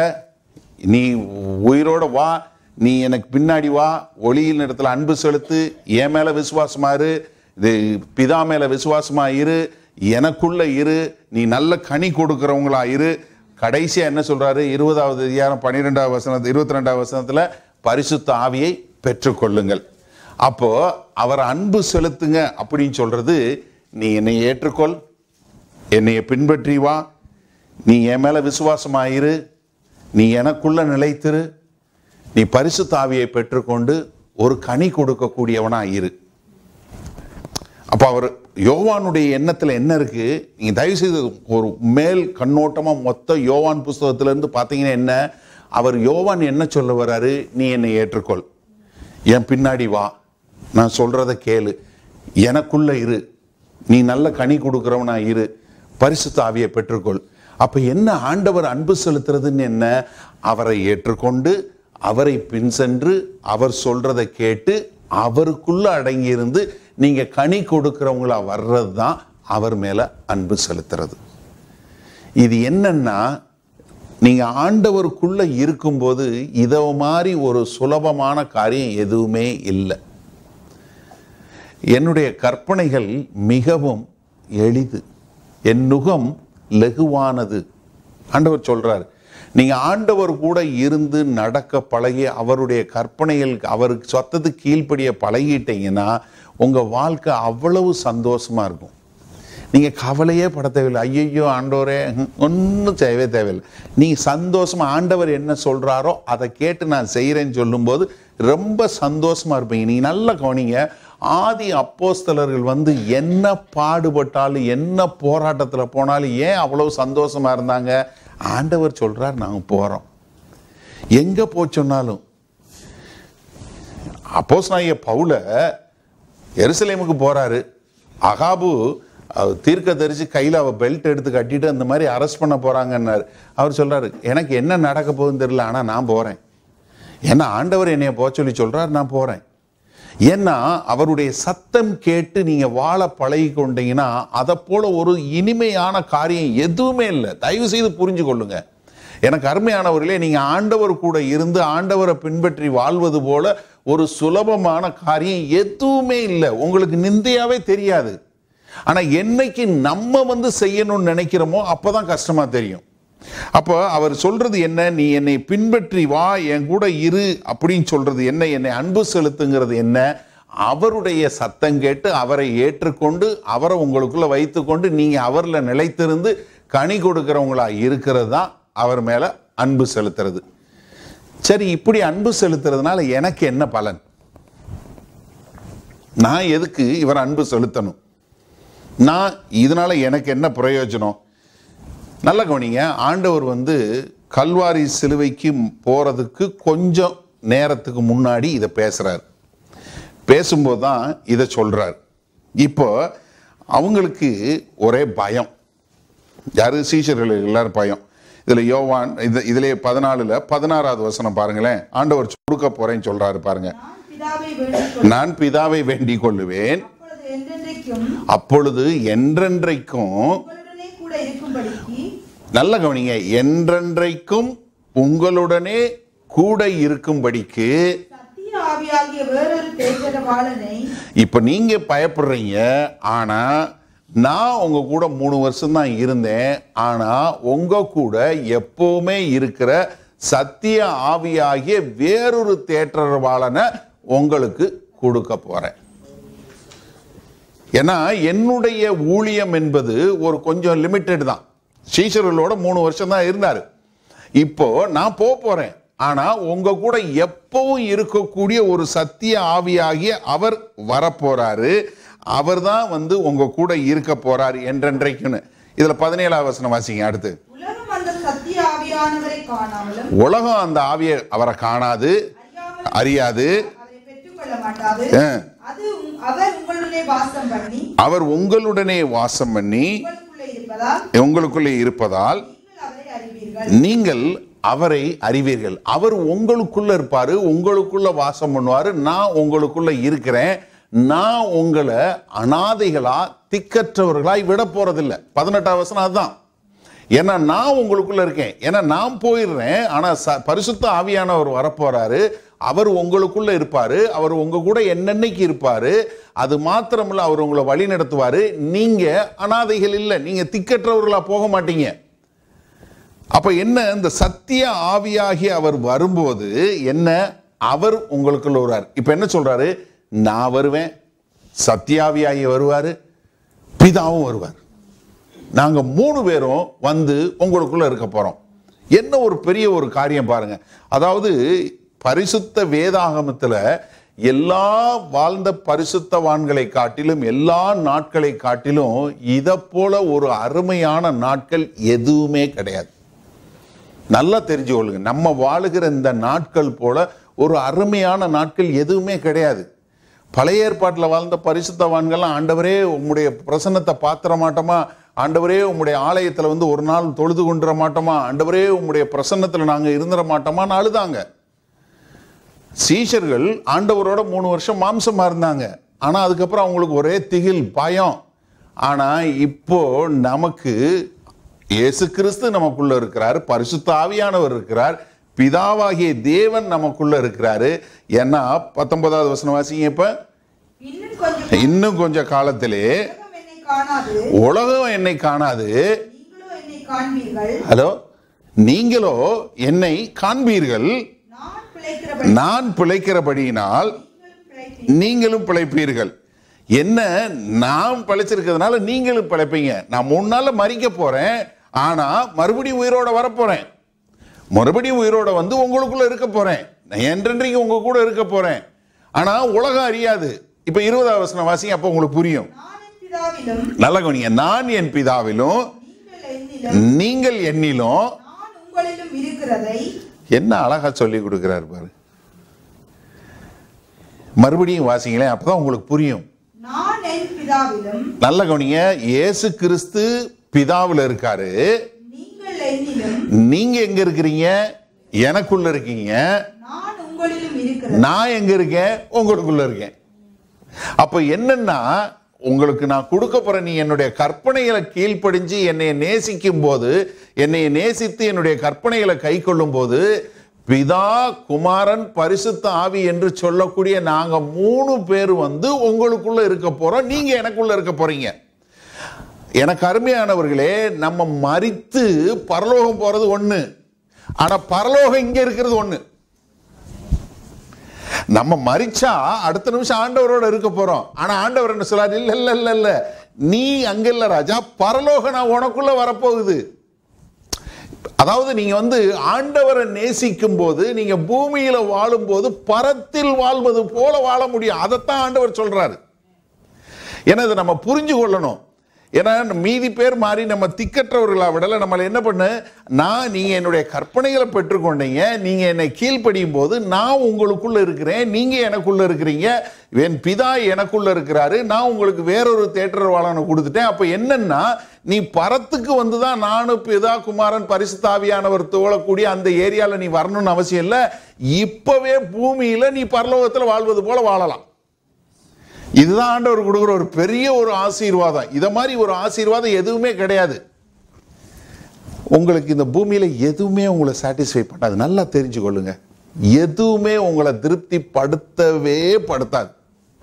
நீ உயிரோட வா நீ எனக்கு பின்னாடி வா ஒளியின் இடத்துல அன்பு செலுத்து என் மேல விசுவாசமா இரு இது பிதா மேல விசுவாசமா இரு எனக்குள்ள இரு நீ நல்ல கனி கொடுக்கிறவங்களா இரு கடைசியா என்ன சொல்றாரு இருபதாவது அதிகாரம் பன்னிரெண்டாவது வசனத்து இருபத்தி ரெண்டாவது வசனத்துல பரிசுத்த ஆவியை பெற்றுக்கொள்ளுங்கள் அப்போ அவர் அன்பு செலுத்துங்க அப்படின்னு சொல்றது நீ என்னை ஏற்றுக்கொள் என்னைய பின்பற்றி வா நீ என் மேல விசுவாசமாயிரு நீ எனக்குள்ள நிலைத்திரு நீ பரிசுத்த ஆவியை பெற்றுக்கொண்டு ஒரு கனி கொடுக்கக்கூடியவனா இரு அப்ப அவர் யோவானுடைய எண்ணத்துல என்ன இருக்கு நீங்க தயவு செய்து ஒரு மேல் கண்ணோட்டமா மொத்த யோவான் புஸ்தகத்துல இருந்து பாத்தீங்கன்னா என்ன அவர் யோவான் என்ன சொல்ல வராரு நீ என்னை ஏற்றுக்கொள் என் பின்னாடி வா நான் சொல்றத கேளு எனக்குள்ள இரு நீ நல்ல கனி கொடுக்கிறவனா இரு பரிசுத்த ஆவியை பெற்றுக்கொள் அப்ப என்ன ஆண்டவர் அன்பு செலுத்துறதுன்னு என்ன அவரை ஏற்றுக்கொண்டு அவரை பின் சென்று அவர் சொல்றதை கேட்டு அவருக்குள்ள அடங்கியிருந்து நீங்க கனி கொடுக்கிறவங்களா வர்றது தான் அவர் மேல அன்பு செலுத்துறது இது என்னன்னா நீங்க ஆண்டவருக்குள்ள இருக்கும்போது இத மாதிரி ஒரு சுலபமான காரியம் எதுவுமே இல்லை என்னுடைய கற்பனைகள் மிகவும் எளிது என் நுகம் லெகுவானது ஆண்டவர் சொல்றார் நீங்க ஆண்டவர் கூட இருந்து நடக்க பழகி அவருடைய கற்பனைகள் அவருக்கு சொத்தத்துக்கு கீழ்ப்படிய பழகிட்டீங்கன்னா உங்க வாழ்க்கை அவ்வளவு சந்தோஷமா இருக்கும் நீங்க கவலையே பட தேவையில்லை ஐயோ ஆண்டவரே ஒன்றும் தேவையே தேவையில்லை நீங்க சந்தோஷமா ஆண்டவர் என்ன சொல்றாரோ அதை கேட்டு நான் செய்கிறேன்னு சொல்லும்போது ரொம்ப சந்தோஷமா இருப்பீங்க நீங்க நல்லா கவனிங்க ஆதி அப்போஸ்தலர்கள் வந்து என்ன பாடுபட்டாலும் என்ன போராட்டத்துல போனாலும் ஏன் அவ்வளவு சந்தோஷமா இருந்தாங்க ஆண்டவர் சொல்றார் நாங்க போறோம் எங்க போய் சொன்னாலும் அப்போஸ் பவுல எருசலேமுக்கு போறாரு அகாபு அவர் தீர்க்க தரிச்சு கையில் அவ பெல்ட் எடுத்து கட்டிட்டு அந்த மாதிரி அரெஸ்ட் பண்ண போறாங்கன்னாரு அவர் சொல்றாரு எனக்கு என்ன நடக்க போகுதுன்னு தெரியல ஆனா நான் போறேன் ஏன்னா ஆண்டவர் என்னைய போக சொல்லி சொல்றார் நான் போறேன் ஏன்னா அவருடைய சத்தம் கேட்டு நீங்க வாழ பழகி கொண்டீங்கன்னா அதை போல ஒரு இனிமையான காரியம் எதுவுமே இல்லை தயவு செய்து புரிஞ்சு கொள்ளுங்க எனக்கு அருமையானவர்களே நீங்க ஆண்டவர் கூட இருந்து ஆண்டவரை பின்பற்றி வாழ்வது போல ஒரு சுலபமான காரியம் எதுவுமே இல்லை உங்களுக்கு நிந்தையாவே தெரியாது ஆனா என்னைக்கு நம்ம வந்து செய்யணும்னு நினைக்கிறோமோ அப்பதான் கஷ்டமா தெரியும் அப்போ அவர் சொல்றது என்ன நீ என்னை பின்பற்றி வா என் கூட இரு அப்படின்னு சொல்றது என்ன என்னை அன்பு செலுத்துங்கிறது என்ன அவருடைய சத்தம் கேட்டு அவரை ஏற்றுக்கொண்டு அவரை உங்களுக்குள்ள வைத்துக்கொண்டு நீங்க அவர்ல நிலைத்திருந்து கனி கொடுக்கிறவங்களா இருக்கிறது தான் அவர் மேல அன்பு செலுத்துறது சரி இப்படி அன்பு செலுத்துறதுனால எனக்கு என்ன பலன் நான் எதுக்கு இவர் அன்பு செலுத்தணும் நான் இதனால எனக்கு என்ன பிரயோஜனம் நல்ல கவனிங்க ஆண்டவர் வந்து கல்வாரி சிலுவைக்கு போறதுக்கு கொஞ்சம் நேரத்துக்கு முன்னாடி இதை பேசுறார் பேசும்போது தான் இதை சொல்றார் இப்போ அவங்களுக்கு ஒரே பயம் யாரு சீஷர்கள் எல்லாரும் பயம் இதுல யோவான் இது இதுல பதினாலுல பதினாறாவது வசனம் பாருங்களேன் ஆண்டவர் கொடுக்க போறேன்னு சொல்றாரு பாருங்க நான் பிதாவை வேண்டிக் நான் பிதாவை வேண்டிக் கொள்ளுவேன் அப்பொழுது என்றென்றைக்கும் அப்பொழுது என்றென்றைக்கும் உங்களுடனே கூட இருக்கும்படிக்கு நல்ல கவனிங்க என்றென்றைக்கும் உங்களுடனே கூட இருக்கும்படிக்கு சத்திய ஆவியாகிய வேறொரு தேஜரவாளனை இப்ப நீங்க பயப்படுறீங்க ஆனா நான் உங்க கூட மூணு வருஷம் தான் இருந்தேன் ஆனா உங்க கூட எப்பவுமே இருக்கிற சத்திய ஆவியாகிய வேறொரு தேற்றரவாளனை உங்களுக்கு கொடுக்க போறேன் ஏன்னா என்னுடைய ஊழியம் என்பது ஒரு கொஞ்சம் லிமிட்டெட் தான் சீஷர்களோட மூணு வருஷம் தான் இருந்தாரு இப்போ நான் போக போறேன் ஆனா உங்க கூட எப்பவும் இருக்கக்கூடிய ஒரு சத்திய ஆவியாகிய அவர் வரப்போறாரு அவர் தான் வந்து உங்க கூட இருக்க போறாரு என்றென்றைக்குன்னு இதுல பதினேழாவது வசனம் வாசிங்க அடுத்து உலகம் அந்த சத்திய ஆவியானவரை காணாமலும் உலகம் அந்த ஆவியை அவரை காணாது அறியாமலும் அறியாது அதை பெற்றுக்கொள்ள மாட்டாது ஆ. அது உங்- அவர் உங்களுடனே வாசம் பண்ணி அவர் உங்களுடனே வாசம் பண்ணி உங்களுக்குள்ளே இருப்பதால் உங்களுக்குள்ளே இருப்பதால் நீங்கள் அவரை அறிவீர்கள் நீங்கள் அவரை அறிவீர்கள் அவர் உங்களுக்குள்ள இருப்பாரு உங்களுக்குள்ள வாசம் பண்ணுவாரு நான் உங்களுக்குள்ள இருக்கிறேன் நான் உங்களை அனாதைகளா திக்கற்றவர்களாய் விட போறதில்லை பதினெட்டாம் வசனம் அதுதான் ஏன்னா நான் உங்களுக்குள்ள இருக்கேன் ஏன்னா நான் போயிடுறேன் ஆனா ச- பரிசுத்த ஆவியானவர் வரப்போறாரு அவர் உங்களுக்குள்ள இருப்பாரு அவர் உங்க கூட என்னென்னைக்கு இருப்பாரு அது மாத்திரமல்ல அவர் உங்களை வழி நடத்துவாரு நீங்க அனாதைகள் இல்லை நீங்க திக்கற்றவர்களா போக மாட்டீங்க அப்ப என்ன இந்த சத்திய ஆவியாகி அவர் வரும்போது என்ன அவர் உங்களுக்குள்ள வருவார் இப்ப என்ன சொல்றாரு நான் வருவேன் சத்தியாவியாகி வருவாரு பிதாவும் வருவார் நாங்க மூணு பேரும் வந்து உங்களுக்குள்ள இருக்க போறோம் என்ன ஒரு பெரிய ஒரு காரியம் பாருங்க அதாவது பரிசுத்த வேதாகமத்துல எல்லா வாழ்ந்த பரிசுத்தவான்களை காட்டிலும் எல்லா நாட்களை காட்டிலும் இதை போல ஒரு அருமையான நாட்கள் எதுவுமே கிடையாது நல்லா தெரிஞ்சு கொள்ளுங்க நம்ம வாழுகிற இந்த நாட்கள் போல ஒரு அருமையான நாட்கள் எதுவுமே கிடையாது பழைய ஏற்பாட்டில் வாழ்ந்த பரிசுத்தவான்கள்லாம் ஆண்டவரே உம்முடைய பிரசன்னத்தை பாத்திர மாட்டோமா ஆண்டவரே உம்முடைய ஆலயத்தில் வந்து ஒரு நாள் தொழுது கொண்டுற மாட்டோமா ஆண்டவரே உம்முடைய பிரசன்னத்தில் நாங்கள் இருந்துட மாட்டோமான்னு அழுதாங்க சீஷர்கள் ஆண்டவரோட மூணு வருஷம் மாம்சமா இருந்தாங்க ஆனா அதுக்கப்புறம் அவங்களுக்கு ஒரே திகில் பயம் ஆனா இப்போ நமக்கு இயேசு கிறிஸ்து நமக்குள்ள இருக்கிறார் பரிசுத்த ஆவியானவர் இருக்கிறார் பிதாவாகிய தேவன் நமக்குள்ள இருக்கிறாரு ஏன்னா பத்தொன்பதாவது வசனம் வாசிங்க இப்ப இன்னும் கொஞ்சம் இன்னும் கொஞ்ச காலத்திலே உலகம் என்னை காணாது உலகம் என்னை காணாது நீங்களோ என்னை காண்பீர்கள் ஹலோ நீங்களோ என்னை காண்பீர்கள் நான் பிழைக்கிறபடி நான் பிழைக்கிறபடியினால் நீங்களும் பிழைப்பீர்கள் நீங்களும் பிழைப்பீர்கள் என்ன நான் பிழைச்சிருக்கிறதுனால நீங்களும் பிழைப்பீங்க நான் மூணு நாள்ல மறிக்க போறேன் ஆனா மறுபடியும் உயிரோட வரப்போறேன் மறுபடியும் உயிரோட வந்து உங்களுக்குள்ள இருக்க போறேன் நான் என்றென்றைக்கு உங்க கூட இருக்க போறேன் ஆனா உலகம் அறியாது இப்ப இருபதாவது வசனம் வாசிங்க அப்ப உங்களுக்கு புரியும் நான் என் பிதாவிலும் நல்ல கவனிங்க நான் என் பிதாவிலும் நீங்கள் என்னிலும் நீங்கள் என்னிலும் நான் உங்களிலும் இருக்கிறதை என்ன அழகா சொல்லி கொடுக்கிறார் பாரு மறுபடியும் வாசிங்களேன் அப்பதான் உங்களுக்கு புரியும் நான் என் பிதாவிலும் நல்ல கவனிங்க இயேசு கிறிஸ்து பிதாவில் இருக்காரு நீங்கள் என்னிலும் நீங்க எங்க இருக்கிறீங்க எனக்குள்ள இருக்கீங்க நான் உங்களிலும் இருக்கிறது நான் எங்க இருக்கேன் உங்களுக்குள்ள இருக்கேன் அப்ப என்னன்னா உங்களுக்கு நான் கொடுக்க போற நீ என்னுடைய கற்பனைகளை கீழ்ப்படிஞ்சு என்னை நேசிக்கும் போது என்னை நேசித்து என்னுடைய கற்பனைகளை கை கொள்ளும் போது பிதா குமாரன் பரிசுத்த ஆவி என்று சொல்லக்கூடிய நாங்க மூணு பேர் வந்து உங்களுக்குள்ள இருக்க போறோம் நீங்க எனக்குள்ள இருக்க போறீங்க எனக்கு அருமையானவர்களே நம்ம மறித்து பரலோகம் போறது ஒண்ணு ஆனா பரலோகம் இங்க இருக்கிறது ஒண்ணு நம்ம மறிச்சா அடுத்த நிமிஷம் ஆண்டவரோட இருக்க போறோம் ஆனா ஆண்டவர் என்ன சொல்றாரு இல்ல இல்ல இல்ல இல்ல நீ அங்க இல்ல ராஜா பரலோகம் நான் உனக்குள்ள வரப்போகுது அதாவது நீங்க வந்து ஆண்டவரை நேசிக்கும் போது நீங்க பூமியில வாழும்போது பரத்தில் வாழ்வது போல வாழ முடியும் அதைத்தான் ஆண்டவர் சொல்றாரு ஏன்னா இதை நம்ம புரிஞ்சு கொள்ளணும் ஏன்னா மீதி பேர் மாறி நம்ம திக்கற்றவர்களா விடல நம்மளை என்ன பண்ணு நான் நீங்க என்னுடைய கற்பனைகளை பெற்றுக்கொண்டீங்க நீங்க என்னை கீழ்ப்படியும் போது நான் உங்களுக்குள்ள இருக்கிறேன் நீங்க எனக்குள்ள இருக்கிறீங்க என் பிதா எனக்குள்ள இருக்கிறாரு நான் உங்களுக்கு வேறொரு தேற்றவாளனை கொடுத்துட்டேன் அப்ப என்னன்னா நீ பரத்துக்கு வந்துதான் நானும் பிதா குமாரன் பரிசுத்தாவியானவர் தோழக்கூடிய அந்த ஏரியால நீ வரணும்னு அவசியம் இல்லை இப்பவே பூமியில நீ பரலோகத்துல வாழ்வது போல வாழலாம் இதுதான் ஆண்டவர் கொடுக்குற ஒரு பெரிய ஒரு ஆசீர்வாதம் இத மாதிரி ஒரு ஆசீர்வாதம் எதுவுமே கிடையாது உங்களுக்கு இந்த பூமியில எதுவுமே உங்களை சாட்டிஸ்ஃபை பண்ணாது நல்லா தெரிஞ்சு கொள்ளுங்க எதுவுமே உங்களை திருப்தி படுத்தவே படுத்தாது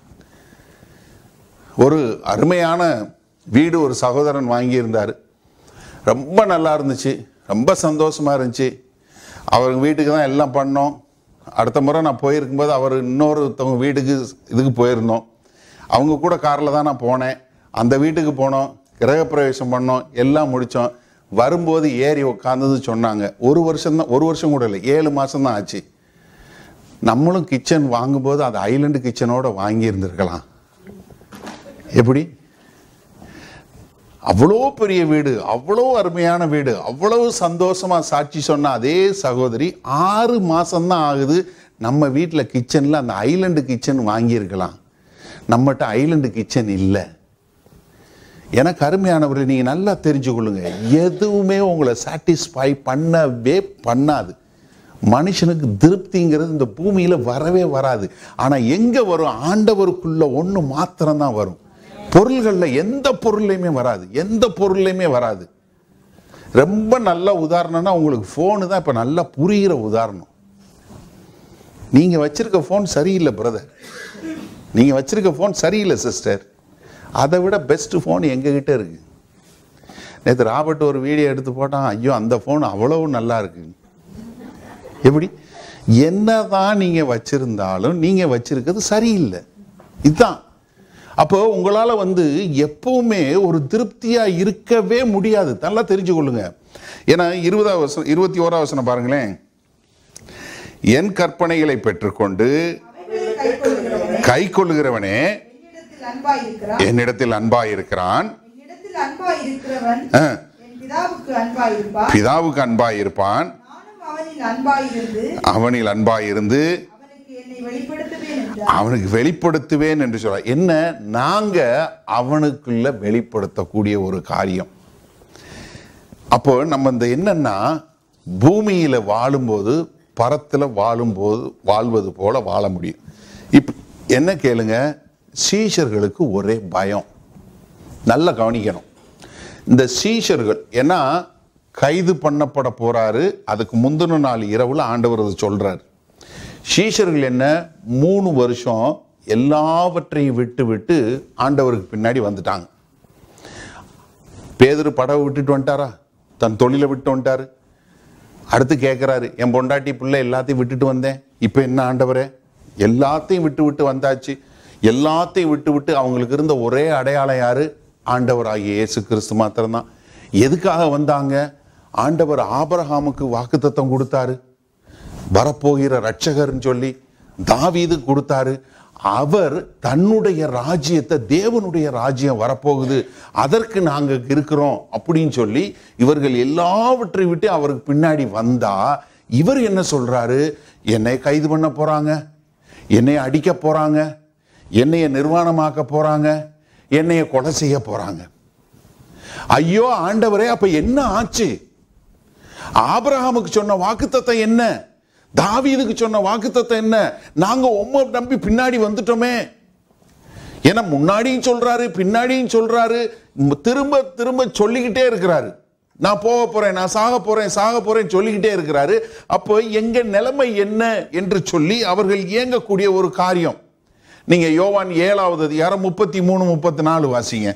ஒரு அருமையான வீடு ஒரு சகோதரன் வாங்கியிருந்தார் ரொம்ப நல்லா இருந்துச்சு ரொம்ப சந்தோஷமா இருந்துச்சு அவர் வீட்டுக்கு தான் எல்லாம் பண்ணோம் அடுத்த முறை நான் போயிருக்கும்போது அவர் இன்னொருத்தவங்க வீட்டுக்கு இதுக்கு போயிருந்தோம் அவங்க கூட காரில் தான் நான் போனேன் அந்த வீட்டுக்கு போனோம் கிரகப்பிரவேசம் பண்ணோம் எல்லாம் முடித்தோம் வரும்போது ஏறி உட்காந்தது சொன்னாங்க ஒரு வருஷம் தான் ஒரு வருஷம் கூட இல்லை ஏழு மாதம் தான் ஆச்சு நம்மளும் கிச்சன் வாங்கும்போது அது ஐலண்டு கிச்சனோட வாங்கியிருந்திருக்கலாம் எப்படி அவ்வளோ பெரிய வீடு அவ்வளோ அருமையான வீடு அவ்வளவு சந்தோஷமா சாட்சி சொன்ன அதே சகோதரி ஆறு மாசம்தான் ஆகுது நம்ம வீட்டில் கிச்சனில் அந்த ஐலண்டு கிச்சன் வாங்கியிருக்கலாம் நம்மகிட்ட ஐலண்டு கிச்சன் இல்லை எனக்கு அருமையானவர்கள் நீங்கள் நல்லா தெரிஞ்சு கொள்ளுங்க எதுவுமே உங்களை சாட்டிஸ்ஃபை பண்ணவே பண்ணாது மனுஷனுக்கு திருப்திங்கிறது இந்த பூமியில் வரவே வராது ஆனால் எங்கே வரும் ஆண்டவருக்குள்ள ஒன்று மாத்திரம்தான் வரும் பொருள்களில் எந்த பொருள்லையுமே வராது எந்த பொருள்லையுமே வராது ரொம்ப நல்ல உதாரணம்னா உங்களுக்கு ஃபோனு தான் இப்போ நல்லா புரிகிற உதாரணம் நீங்கள் வச்சிருக்க ஃபோன் சரியில்லை பிரதர் நீங்கள் வச்சிருக்க ஃபோன் சரியில்லை சிஸ்டர் அதை விட பெஸ்ட் ஃபோன் எங்ககிட்ட இருக்கு நேற்று ராபர்ட் ஒரு வீடியோ எடுத்து போட்டான் ஐயோ அந்த ஃபோன் அவ்வளவு நல்லா இருக்கு எப்படி என்னதான் நீங்க வச்சிருந்தாலும் நீங்க வச்சிருக்கிறது சரியில்லை இதுதான் அப்போ உங்களால வந்து எப்பவுமே ஒரு திருப்தியா இருக்கவே முடியாது நல்லா தெரிஞ்சு கொள்ளுங்க ஏன்னா இருபதாவது வசனம் இருபத்தி ஓராவது வசனம் பாருங்களேன் என் கற்பனைகளை பெற்றுக்கொண்டு அவைகளை கைக்கொள்கிறவனே கை கொள்ளுகிறவனே என்னிடத்தில் அன்பாயிருக்கிறான் என்னிடத்தில் அன்பாயிருக்கிறான் என்னிடத்தில் அன்பாயிருக்கிறவன் ஆ, என் பிதாவுக்கு அன்பாயிருப்பான் பிதாவுக்கு அன்பாயிருப்பான் நானும் அவனில் அன்பாயிருந்து அவனில் அன்பாயிருந்து அவனுக்கு என்னை வெளிப்படுத்துவேன் என்றார் அவனுக்கு வெளிப்படுத்துவேன் என்று சொல்ற என்ன நாங்க அவனுக்குள்ள வெளிப்படுத்தக்கூடிய ஒரு காரியம் அப்போ நம்ம இந்த என்னன்னா பூமியில வாழும்போது பரத்துல வாழும்போது வாழ்வது போல வாழ முடியும் இப் என்ன கேளுங்க சீஷர்களுக்கு ஒரே பயம் நல்லா கவனிக்கணும் இந்த சீஷர்கள் ஏன்னா கைது பண்ணப்பட போறாரு அதுக்கு முந்தின நாள் இரவுல ஆண்டவர் அதை சொல்றாரு சீஷர்கள் என்ன மூணு வருஷம் எல்லாவற்றையும் விட்டு விட்டு ஆண்டவருக்கு பின்னாடி வந்துட்டாங்க பேதுரு படவை விட்டுட்டு வந்துட்டாரா தன் தொழிலை விட்டு வந்துட்டாரு அடுத்து கேட்குறாரு என் பொண்டாட்டி பிள்ளை எல்லாத்தையும் விட்டுட்டு வந்தேன் இப்போ என்ன ஆண்டவரே எல்லாத்தையும் விட்டு விட்டு வந்தாச்சு எல்லாத்தையும் விட்டு விட்டு அவங்களுக்கு இருந்த ஒரே அடையாளம் யாரு ஆண்டவராகிய இயேசு கிறிஸ்து மாத்திரம்தான் எதுக்காக வந்தாங்க ஆண்டவர் ஆபரகாமுக்கு வாக்குத்தத்தம் கொடுத்தாரு வரப்போகிற ரட்சகர்னு சொல்லி தாவீது கொடுத்தாரு அவர் தன்னுடைய ராஜ்யத்தை தேவனுடைய ராஜ்யம் வரப்போகுது அதற்கு நாங்க இருக்கிறோம் அப்படின்னு சொல்லி இவர்கள் எல்லாவற்றை விட்டு அவருக்கு பின்னாடி வந்தா இவர் என்ன சொல்றாரு என்னை கைது பண்ண போறாங்க என்னை அடிக்க போறாங்க என்னைய நிர்வாணமாக்க போறாங்க என்னைய கொலை செய்ய போறாங்க ஐயோ ஆண்டவரே அப்ப என்ன ஆச்சு ஆபிரகாமுக்கு சொன்ன வாக்குத்தத்தம் என்ன தாவீதுக்கு சொன்ன வாக்குத்தத்தம் என்ன நாங்க உம்மை நம்பி பின்னாடி வந்துட்டோமே ஏன்னா முன்னாடியும் சொல்றாரு பின்னாடியும் சொல்றாரு ம், திரும்ப திரும்ப சொல்லிக்கிட்டே இருக்கிறாரு நான் போக போறேன் நான் சாக போறேன் சாக போறேன் சொல்லிக்கிட்டே இருக்கிறாரு அப்போ எங்க நிலைமை என்ன என்று சொல்லி அவர்கள் இயங்கக்கூடிய ஒரு காரியம் நீங்க யோவான் ஏழாவது அதிகாரம் முப்பத்தி மூணு முப்பத்தி நாலு வாசிங்க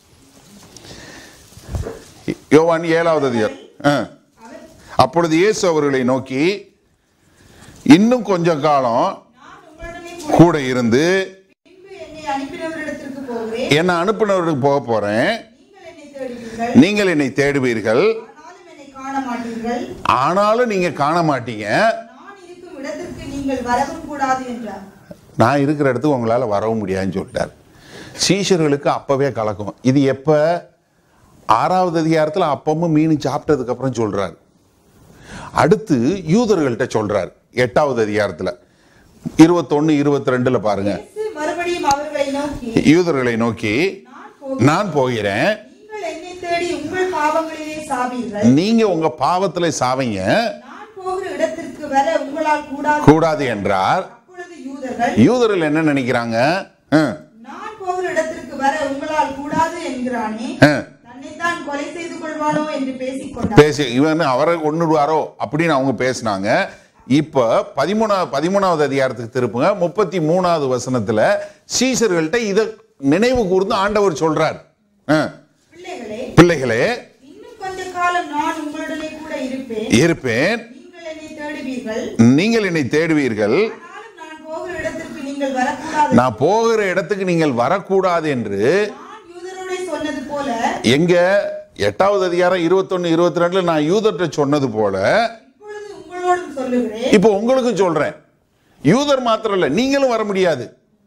யோவான் ஏழாவது அதிகாரம் ஆ. அப்பொழுது இயேசு அவர்களை நோக்கி இன்னும் கொஞ்சம் காலம் நான் உங்களுடனே கூட கூட இருந்து பின்பு என்னை அனுப்பினவரிடத்திற்கு போகிறேன் என்னை அனுப்பினவருக்கு போக போறேன் நீங்கள் என்னை தேடுவீர்கள் நீங்கள் என்னை தேடுவீர்கள் ஆனாலும் என்னை காண மாட்டீர்கள் ஆனாலும் நீங்க காண மாட்டீங்க நான் இருக்கும் இடத்திற்கு நீங்கள் வரவும் கூடாது என்றார் நான் இருக்கிற இடத்துக்கு உங்களால வரவும் முடியாதுன்னு சொல்லிட்டார் சீஷர்களுக்கு அப்பவே கலக்கம் இது எப்ப ஆறாவது அதிகாரத்துல அப்பமும் மீன் சாப்பிட்டதுக்கு அப்புறம் சொல்றாரு அடுத்து யூதர்கள்ட்ட சொல்றாரு எட்டாவது அதிகாரத்துல இருபத்தொன்னு இருபத்தி ரெண்டுல பாருங்க இயேசு மறுபடியும் அவர்களை நோக்கி யூதர்களை நோக்கி நான் போகிறேன் நான் போகிறேன் நீங்கள் என்னை தேடி உங்கள் பாவங்களிலே சாவீர்கள் நீங்க உங்க பாவத்துல சாவீங்க நான் போகிற இடத்திற்கு வர உங்களால் கூடாது கூடாது என்றார் அப்பொழுது யூதர்கள் யூதர்கள் என்ன நினைக்கிறாங்க ஹம், நான் போகிற இடத்திற்கு வர உங்களால் கூடாது என்கிறானே ஹம். தன்னைத்தான் கொலை செய்து கொள்வானோ என்று பேசிக் கொண்டார் பேசி இவன் அவரை கொண்டுடுவாரோ அப்படின்னு அவங்க பேசினாங்க இப்ப பதிமூணாவது பதிமூணாவது அதிகாரத்துக்கு திருப்புங்க முப்பத்தி மூணாவது வசனத்துல சீசர்கள்ட்ட இத நினைவு கூர்ந்து ஆண்டவர் சொல்றார் அஹ், பிள்ளைகளே பிள்ளைகளே இன்னும் கொஞ்ச காலம் நான் உங்களுடனே கூட இருப்பேன் இருப்பேன் நீங்கள் என்னை தேடுவீர்கள் நீங்கள் என்னை தேடுவீர்கள் ஆனாலும் நான் போகிற இடத்திற்கு நீங்கள் வரக்கூடாது நான் போகிற இடத்துக்கு நீங்கள் வரக்கூடாது என்று நான் யூதரோட சொன்னது போல எங்க எட்டாவது அதிகாரம் இருபத்தொன்னு இருபத்தி ரெண்டுல நான் யூதர்கிட்ட சொன்னது போல இப்பொழுது உங்களோடும் சொல்லுகிறேன் இப்போ உங்களுக்கும் சொல்றேன் யூதர் மாத்திரம் இல்ல நீங்களும் வர முடியாது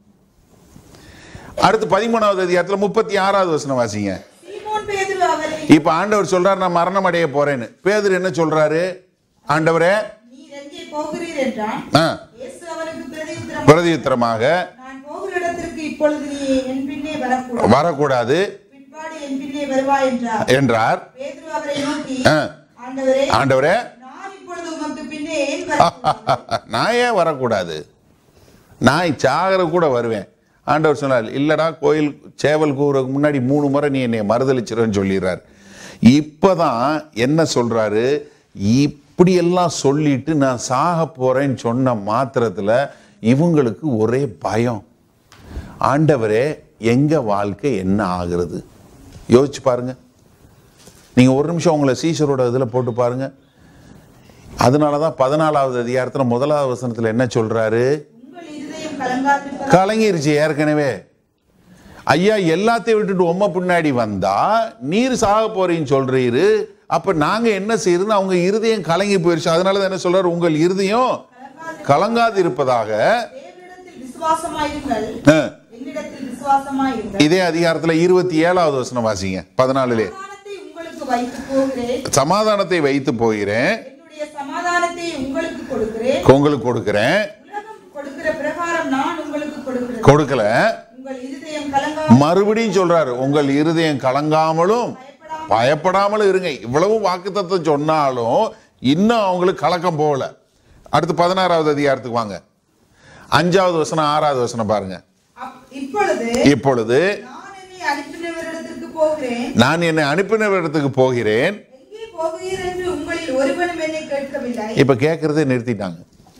அடுத்து பதிமூணாவது அதிகாரத்துல முப்பத்தி ஆறாவது வசனம் வாசிங்க சீமோன் பேதுரு அவரை இப்ப ஆண்டவர் சொல்றாரு நான் மரணம் அடைய போறேன்னு பேதர் என்ன சொல்றாரு ஆண்டவரே நீர் எங்கே போகிறீர் என்றான் ஆ, இயேசு அவனுக்கு பிரதியுத்தரம் பிரதியுத்தரமாக நான் போகிற இடத்திற்கு இப்பொழுது நீ என் பின்னே வரக்கூடாது வரக்கூடாது பிற்பாடு என் பின்னே வருவாய் என்றார் என்றார் பேதுரு அவரை நோக்கி ஆ, ஆண்டவரே ஆண்டவரே நான் இப்பொழுது உமக்கு பின்னே ஏன் வரக்கூடாது? நான் ஏன் வரக்கூடாது நான் சாகர கூட வருவேன் ஆண்டவர் சொன்னார் இல்லடா கோயில் சேவல் கூறதுக்கு முன்னாடி மூணு முறை நீ என்னை மறுதளிச்சிருன்னு சொல்லிடுறார் இப்பதான் என்ன சொல்றாரு இப்படியெல்லாம் சொல்லிட்டு நான் சாக போறேன்னு சொன்ன மாத்திரத்துல இவங்களுக்கு ஒரே பயம் ஆண்டவரே எங்க வாழ்க்கை என்ன ஆகுறது யோசிச்சு பாருங்க நீங்க ஒரு நிமிஷம் உங்களை சீசரோட இதுல போட்டு பாருங்க அதனாலதான் பதினாலாவது அதிகாரத்துல முதலாவது வசனத்துல என்ன சொல்றாரு உங்கள் இருதயம் கலங்காதிருப்பதாக கலங்கிருச்சு ஏற்கனவே ஐயா எல்லாத்தையும் விட்டுட்டு உம்ம பின்னாடி வந்தா நீர் சாக போறீன்னு சொல்றீரு அப்ப நாங்க என்ன செய்யறது அவங்க இருதயம் கலங்கி போயிருச்சு அதனாலதான் என்ன சொல்றாரு உங்கள் இருதயம் கலங்காது இருப்பதாக தேவனிடத்தில் விசுவாசமாயிருங்கள் அஹ், என்னிடத்தில் விசுவாசமாயிருங்கள் இதே அதிகாரத்துல இருபத்தி ஏழாவது வசனம் வாசிங்க பதினாலுலே சமாதானத்தை உங்களுக்கு வைத்து போகிறேன் சமாதானத்தை வைத்து போகிறேன் என்னுடைய சமாதானத்தை சமாதானத்தை உங்களுக்கு கொடுக்கிறேன் உங்களுக்கு கொடுக்கிறேன் உலகம் கொடுக்கிற பிரகாரம் நான் உங்களுக்கு கொடுக்கிறேன் கொடுக்கல உங்கள் இருதயம் கலங்காமல் மறுபடியும் சொல்றாரு உங்கள் இருதயம் கலங்காமலும் பயப்படாமலும் இருங்க இவ்வளவு வாக்குத்தத்தம் சொன்னாலும் இன்னும் அவங்களுக்கு கலக்கம் போகல அடுத்து பதினாறாவது அதிகாரத்துக்கு வாங்க அஞ்சாவது வசனம் ஆறாவது வசனம் பாருங்க அப்- இப்பொழுது இப்பொழுது நான் என்னை அனுப்பினவரிடத்திற்கு போகிறேன் நான் என்னை அனுப்பினவரிடத்துக்கு போகிறேன் எங்கே போகிறீர் என்று உங்களில் ஒருவனும் என்னை கேட்கவில்லை இப்ப கேட்கறதே நிறுத்திட்டாங்க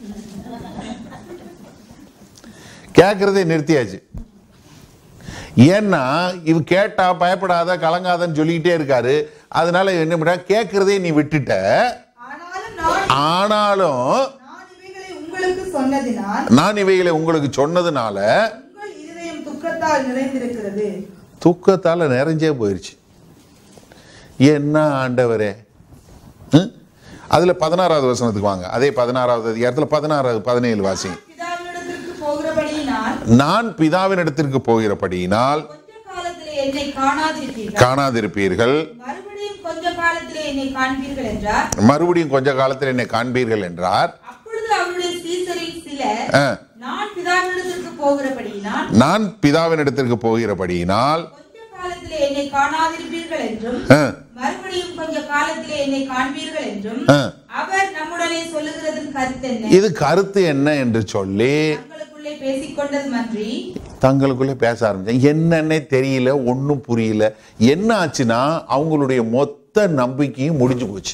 கேட்கறதே நிறுத்தியாச்சு ஏன்னா இவ கேட்டா பயப்படாத கலங்காதன்னு சொல்லிக்கிட்டே இருக்காரு அதனால என்ன பண்ற கேட்கறதே நீ விட்டுட்ட ஆனாலும் நான் ஆனாலும் நான் இவைகளை உங்களுக்கு சொன்னதினால் நான் இவைகளை உங்களுக்கு சொன்னதுனால உங்கள் இருதயம் துக்கத்தால் நிறைந்திருக்கிறது துக்கத்தால நிறைஞ்சே போயிருச்சு என்ன ஆண்டவரே ம்? அதுல பதினாறாவது வசனத்துக்கு வாங்க அதே பதினாறாவது அதிகாரத்துல பதினாறாவது பதினேழு வாசி பிதாவினிடத்திற்கு போகிறபடியினால் நான் பிதாவினிடத்திற்கு போகிறபடியினால் கொஞ்ச காலத்திலே என்னை காணாதிருப்பீர்கள் காணாதிருப்பீர்கள் மறுபடியும் கொஞ்ச காலத்திலே என்னை காண்பீர்கள் என்றார் மறுபடியும் கொஞ்ச காலத்தில் என்னை காண்பீர்கள் என்றார் அப்பொழுது அவருடைய சீசரில் சிலர் ஆ, நான் பிதாவினிடத்திற்கு போகிறபடியினால் நான் பிதாவினிடத்திற்கு போகிறபடியினால் கொஞ்ச காலத்திலே என்னை காணாதிருப்பீர்கள் என்றும் ஆ, மறுபடியும் கொஞ்ச காலத்திலே என்னை காண்பீர்கள் என்றும் ஆ. அவர் நம்முடனே சொல்லுகிறதன் கருத்து என்ன இது கருத்து என்ன என்று சொல்லி தங்களுக்குள்ளே பேசிக்கொண்டது மன்றி தங்களுக்குள்ளே பேச ஆரம்பிச்சேன் என்னன்னே தெரியல ஒன்றும் புரியல என்ன ஆச்சுன்னா அவங்களுடைய மொத்த நம்பிக்கையும் முடிஞ்சு போச்சு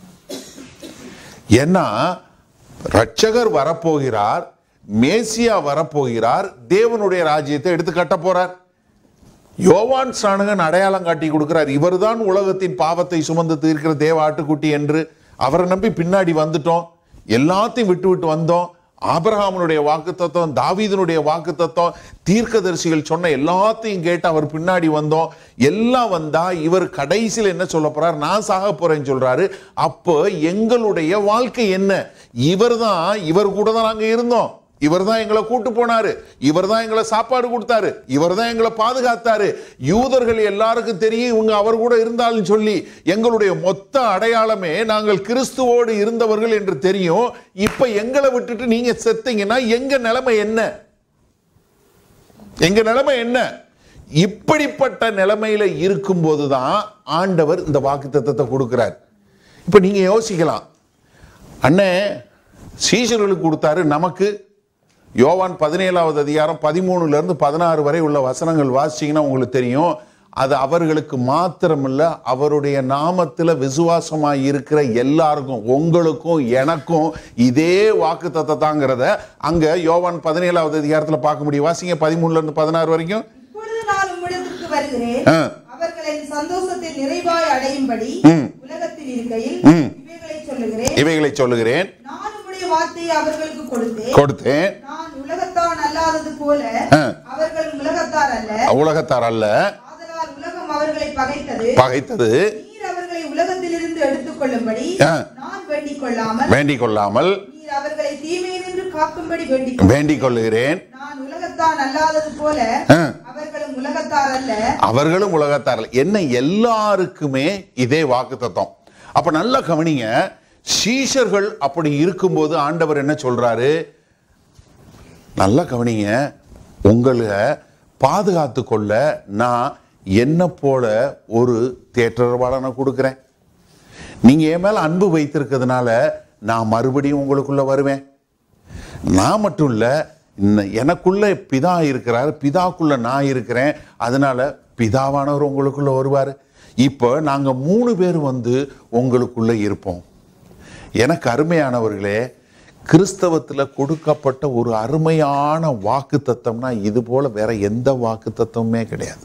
ஏன்னா ரட்சகர் வரப்போகிறார் மேசியா வரப்போகிறார் தேவனுடைய ராஜ்யத்தை எடுத்து கட்ட போறார் யோவான் ஸ்நானகன் அடையாளம் காட்டி கொடுக்கிறார் இவர்தான் உலகத்தின் பாவத்தை சுமந்து தீர்க்கிற தேவ ஆட்டுக்குட்டி என்று அவரை நம்பி பின்னாடி வந்துட்டோம் எல்லாத்தையும் விட்டு விட்டு வந்தோம் ஆபிரகாமனுடைய வாக்குத்தத்தம் தாவீதனுடைய வாக்குத்தத்தம் தீர்க்கதரிசிகள் சொன்ன எல்லாத்தையும் கேட்டு அவர் பின்னாடி வந்தோம் எல்லாம் வந்தா இவர் கடைசியில் என்ன சொல்ல போறார் நான் சாக போறேன்னு சொல்றாரு அப்போ எங்களுடைய வாழ்க்கை என்ன இவர்தான் இவர் கூட தான் நாங்க இருந்தோம் இவர் தான் எங்களை கூட்டு போனாரு இவர் தான் எங்களை சாப்பாடு கொடுத்தாரு இவர் தான் எங்களை பாதுகாத்தாரு யூதர்கள் எல்லாருக்கும் தெரியும் இவங்க அவர் கூட இருந்தாலும் சொல்லி எங்களுடைய மொத்த அடையாளமே நாங்கள் கிறிஸ்துவோடு இருந்தவர்கள் என்று தெரியும் இப்ப எங்களை விட்டுட்டு நீங்க செத்தீங்கன்னா எங்க நிலைமை என்ன எங்க நிலைமை என்ன இப்படிப்பட்ட நிலைமையில இருக்கும்போது தான் ஆண்டவர் இந்த வாக்குத்தத்தத்தை கொடுக்கிறார் இப்ப நீங்க யோசிக்கலாம் அண்ணே சீஷர்களுக்கு கொடுத்தாரு நமக்கு யோவான் பதினேழாவது அதிகாரம் பதிமூணுல இருந்து பதினாறு வரை உள்ள வசனங்கள் வாசிச்சீங்கன்னா உங்களுக்கு தெரியும் அது அவர்களுக்கு மாத்திரமில்ல அவருடைய நாமத்துல விசுவாசமாய் இருக்கிற எல்லாருக்கும் உங்களுக்கும் எனக்கும் இதே வாக்கு தத்தத்தாங்கிறத அங்க யோவான் பதினேழாவது அதிகாரத்துல பார்க்க முடியும் வாசிங்க பதிமூணுல இருந்து பதினாறு வரைக்கும் இப்பொழுது நான் உம்மிடத்திற்கு வருகிறேன் ஆ. அவர்கள் என் சந்தோஷத்தை நிறைவாய் அடையும்படி ம். உலகத்தில் இருக்கையில் ம். இவைகளை சொல்லுகிறேன் இவைகளை சொல்லுகிறேன் நான் உம்முடைய வார்த்தையை அவர்களுக்கு கொடுத்தேன் கொடுத்தேன் நான் உலகத்தான் அல்லாதது போல ஆ. அவர்கள் உலகத்தார் அல்ல உலகத்தார் அல்ல ஆதலால் உலகம் அவர்களை பகைத்தது பகைத்தது நீர் அவர்களை உலகத்திலிருந்து எடுத்துக் கொள்ளும்படி ஆ. நான் வேண்டிக் கொள்ளாமல் வேண்டிக் கொள்ளாமல் நீர் அவர்களை தீமையினின்று காக்கும்படி வேண்டிக் கொள். வேண்டிக் கொள்ளுகிறேன் நான் உலகத்தான் அல்லாதது போல ஆ. அவர்களும் உலகத்தார் அல்ல அவர்களும் உலகத்தார்கள் என்ன எல்லாருக்குமே இதே வாக்கு தத்துவம் அப்ப நல்லா கவனிங்க சீஷர்கள் அப்படி இருக்கும்போது ஆண்டவர் என்ன சொல்றாரு நல்லா கவனிங்க உங்களை பாதுகாத்து கொள்ள நான் என்ன போல ஒரு தேற்றரவாளனை கொடுக்கிறேன் நீங்க என் மேல அன்பு வைத்திருக்கிறதுனால நான் மறுபடியும் உங்களுக்குள்ள வருவேன் நான் மட்டும் இல்ல இன்ன- எனக்குள்ள பிதா இருக்கிறார் பிதாக்குள்ள நான் இருக்கிறேன் அதனால பிதாவானவர் உங்களுக்குள்ள வருவார் இப்போ நாங்க மூணு பேர் வந்து உங்களுக்குள்ள இருப்போம் எனக்கு அருமையானவர்களே கிறிஸ்தவத்தில் கொடுக்கப்பட்ட ஒரு அருமையான வாக்கு தத்தம்னா இது போல வேற எந்த வாக்கு தத்துவமே கிடையாது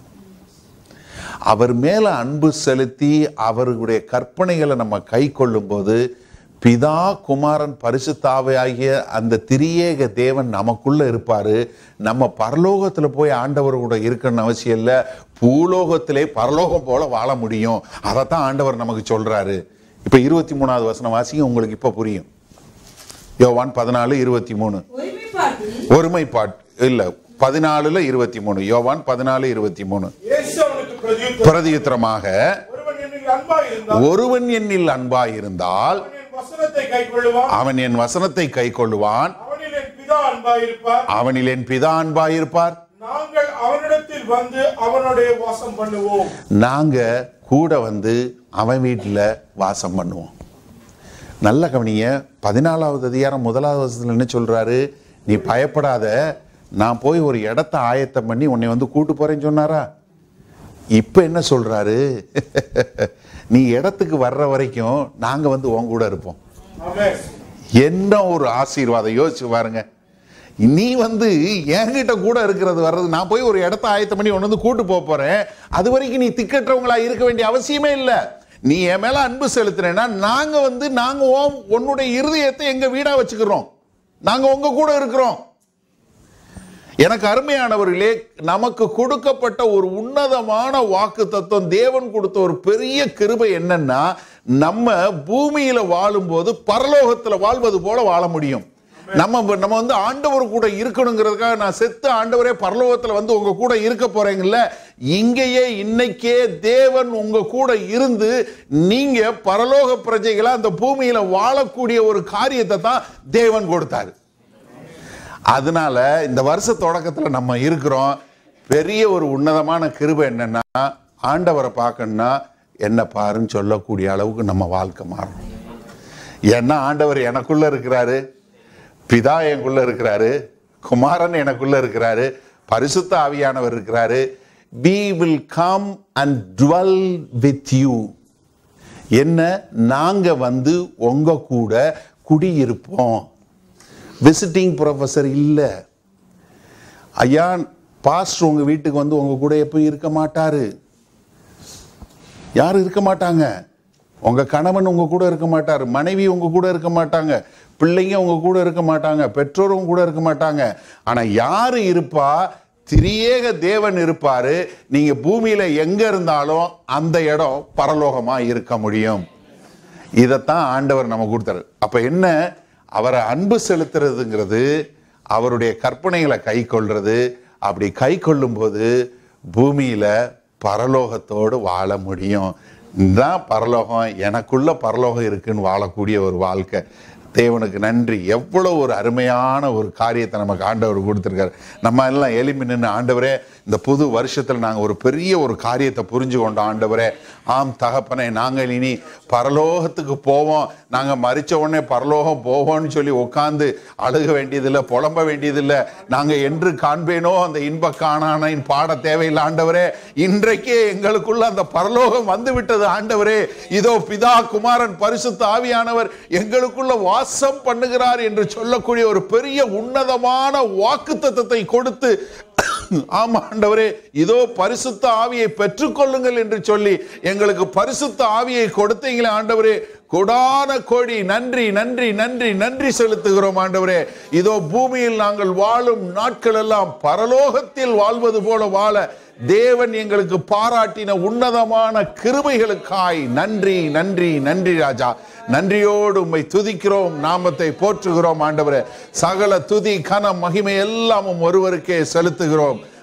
அவர் மேல அன்பு செலுத்தி அவருடைய கற்பனைகளை நம்ம கை கொள்ளும்போது பிதா குமாரன் பரிசுத்தாவை ஆகிய அந்த திரியேக தேவன் நமக்குள்ள இருப்பாரு நம்ம பரலோகத்துல போய் ஆண்டவர் கூட இருக்கணும்னு அவசியம் இல்லை பூலோகத்திலே பரலோகம் போல வாழ முடியும் அதைத்தான் ஆண்டவர் நமக்கு சொல்றாரு இப்ப இருபத்தி மூணாவது வசனம் வாசிங்க உங்களுக்கு இப்ப புரியும் யோவான் பதினாலு இருபத்தி மூணு ஒருமைப்பாட்டில் ஒருமைப்பாட் இல்ல பதினாலுல இருபத்தி மூணு யோவான் பதினாலு இருபத்தி மூணு இயேசு அவனுக்கு பிரதியுத்தரம் பிரதியுத்தரமாக ஒருவன் என்னில் அன்பாயிருந்தால் ஒருவன் என்னில் அன்பாயிருந்தால் அவன் என் வசனத்தை வசனத்தை கைக்கொள்ளுவான் அவன் என் வசனத்தை கை கொள்ளுவான் அவனில் என் பிதா அன்பாயிருப்பார் அவனில் என் பிதா அன்பாயிருப்பார் நாங்கள் அவனிடத்தில் வந்து அவனுடைய வாசம் பண்ணுவோம் நாங்க கூட வந்து அவன் வீட்டில் வாசம் பண்ணுவோம் நல்ல கவனிய பதினாலாவது அதிகாரம் முதலாவது வருஷத்துல என்ன சொல்றாரு நீ பயப்படாத நான் போய் ஒரு இடத்த ஆயத்தம் பண்ணி உன்னை வந்து கூட்டு போறேன்னு சொன்னாரா இப்ப என்ன சொல்றாரு நீ இடத்துக்கு வர்ற வரைக்கும் நாங்க வந்து உன் கூட இருப்போம் ஆமென் என்ன ஒரு ஆசீர்வாதம் யோசிச்சு பாருங்க நீ வந்து என்கிட்ட கூட இருக்கிறது வர்றது நான் போய் ஒரு இடத்த ஆயத்தம் பண்ணி உன்னை வந்து கூட்டு போக போறேன் அது வரைக்கும் நீ திக்கற்றவங்களா இருக்க வேண்டிய அவசியமே இல்லை நீ என் மேல அன்பு செலுத்துறேன்னா நாங்க வந்து நாங்க உன் உன்னுடைய இருதயத்தை எங்க வீடா வச்சுக்கிறோம் நாங்க உங்க கூட இருக்கிறோம் எனக்கு அருமையானவர்களே நமக்கு கொடுக்கப்பட்ட ஒரு உன்னதமான வாக்கு தத்துவம் தேவன் கொடுத்த ஒரு பெரிய கிருபை என்னன்னா நம்ம பூமியில வாழும்போது பரலோகத்துல வாழ்வது போல வாழ முடியும் நம்ம நம்ம வந்து ஆண்டவர் கூட இருக்கணுங்கிறதுக்காக நான் செத்து ஆண்டவரே பரலோகத்துல வந்து உங்க கூட இருக்க போறேங்கல்ல இங்கேயே இன்னைக்கே தேவன் உங்க கூட இருந்து நீங்க பரலோக பிரஜைகளா அந்த பூமியில வாழக்கூடிய ஒரு காரியத்தை தான் தேவன் கொடுத்தாரு அதனால இந்த வருஷ தொடக்கத்துல நம்ம இருக்கிறோம் பெரிய ஒரு உன்னதமான கிருபை என்னன்னா ஆண்டவரை பார்க்கணும்னா என்ன பாருன்னு சொல்லக்கூடிய அளவுக்கு நம்ம வாழ்க்கை மாறணும் ஏன்னா ஆண்டவர் எனக்குள்ள இருக்கிறாரு பிதா எனக்குள்ள இருக்கிறாரு குமாரன் எனக்குள்ள இருக்கிறாரு பரிசுத்த ஆவியானவர் இருக்கிறாரு we will come and dwell with you என்ன நாங்க வந்து உங்க கூட குடியிருப்போம் விசிட்டிங் ப்ரொஃபஸர் இல்லை ஐயா பாஸ்டர் உங்க வீட்டுக்கு வந்து உங்க கூட எப்போ இருக்க மாட்டாரு யாரும் இருக்க மாட்டாங்க உங்க கணவன் உங்க கூட இருக்க மாட்டார் மனைவி உங்க கூட இருக்க மாட்டாங்க பிள்ளைங்க உங்க கூட இருக்க மாட்டாங்க பெற்றோர் உங்க கூட இருக்க மாட்டாங்க ஆனா யாரு இருப்பா திரியேக தேவன் இருப்பாரு நீங்க பூமியில எங்க இருந்தாலும் அந்த இடம் பரலோகமா இருக்க முடியும் இதைத்தான் ஆண்டவர் நம்ம கொடுத்தாரு அப்ப என்ன அவரை அன்பு செலுத்துறதுங்கிறது அவருடைய கற்பனைகளை கை கொள்றது அப்படி கை கொள்ளும்போது பூமியில பரலோகத்தோடு வாழ முடியும் தான் பரலோகம் எனக்குள்ள பரலோகம் இருக்குன்னு வாழக்கூடிய ஒரு வாழ்க்கை தேவனுக்கு நன்றி எவ்வளவு ஒரு அருமையான ஒரு காரியத்தை நமக்கு ஆண்டவர் கொடுத்துருக்காரு நம்ம எல்லாம் எளிமை நின்று ஆண்டவரே இந்த புது வருஷத்தில் நாங்கள் ஒரு பெரிய ஒரு காரியத்தை புரிஞ்சு கொண்டோம் ஆண்டவரே ஆம் தகப்பனே நாங்கள் இனி பரலோகத்துக்கு போவோம் நாங்கள் மறிச்ச உடனே பரலோகம் போவோம்னு சொல்லி உட்காந்து அழுக வேண்டியதில்லை புலம்ப வேண்டியதில்லை நாங்கள் என்று காண்பேனோ அந்த இன்ப காணானின் பாட தேவையில்லை ஆண்டவரே இன்றைக்கே எங்களுக்குள்ள அந்த பரலோகம் வந்து விட்டது ஆண்டவரே இதோ பிதா குமாரன் பரிசுத்த ஆவியானவர் எங்களுக்குள்ள வாசம் பண்ணுகிறார் என்று சொல்லக்கூடிய ஒரு பெரிய உன்னதமான வாக்கு கொடுத்து ஆமா ஆண்டவரே இதோ பரிசுத்த ஆவியை பெற்றுக்கொள்ளுங்கள் என்று சொல்லி எங்களுக்கு பரிசுத்த ஆவியை கொடுத்தீங்களே ஆண்டவரே கொடான கோடி நன்றி நன்றி நன்றி நன்றி செலுத்துகிறோம் ஆண்டவரே இதோ பூமியில் நாங்கள் வாழும் நாட்கள் எல்லாம் பரலோகத்தில் வாழ்வது போல வாழ தேவன் எங்களுக்கு பாராட்டின உன்னதமான கிருபைகளுக்காய் நன்றி நன்றி நன்றி ராஜா நன்றியோடு உம்மை துதிக்கிறோம் நாமத்தை போற்றுகிறோம் ஆண்டவரே சகல துதி கன மகிமை எல்லாமும் ஒருவருக்கே செலுத்துகிறோம்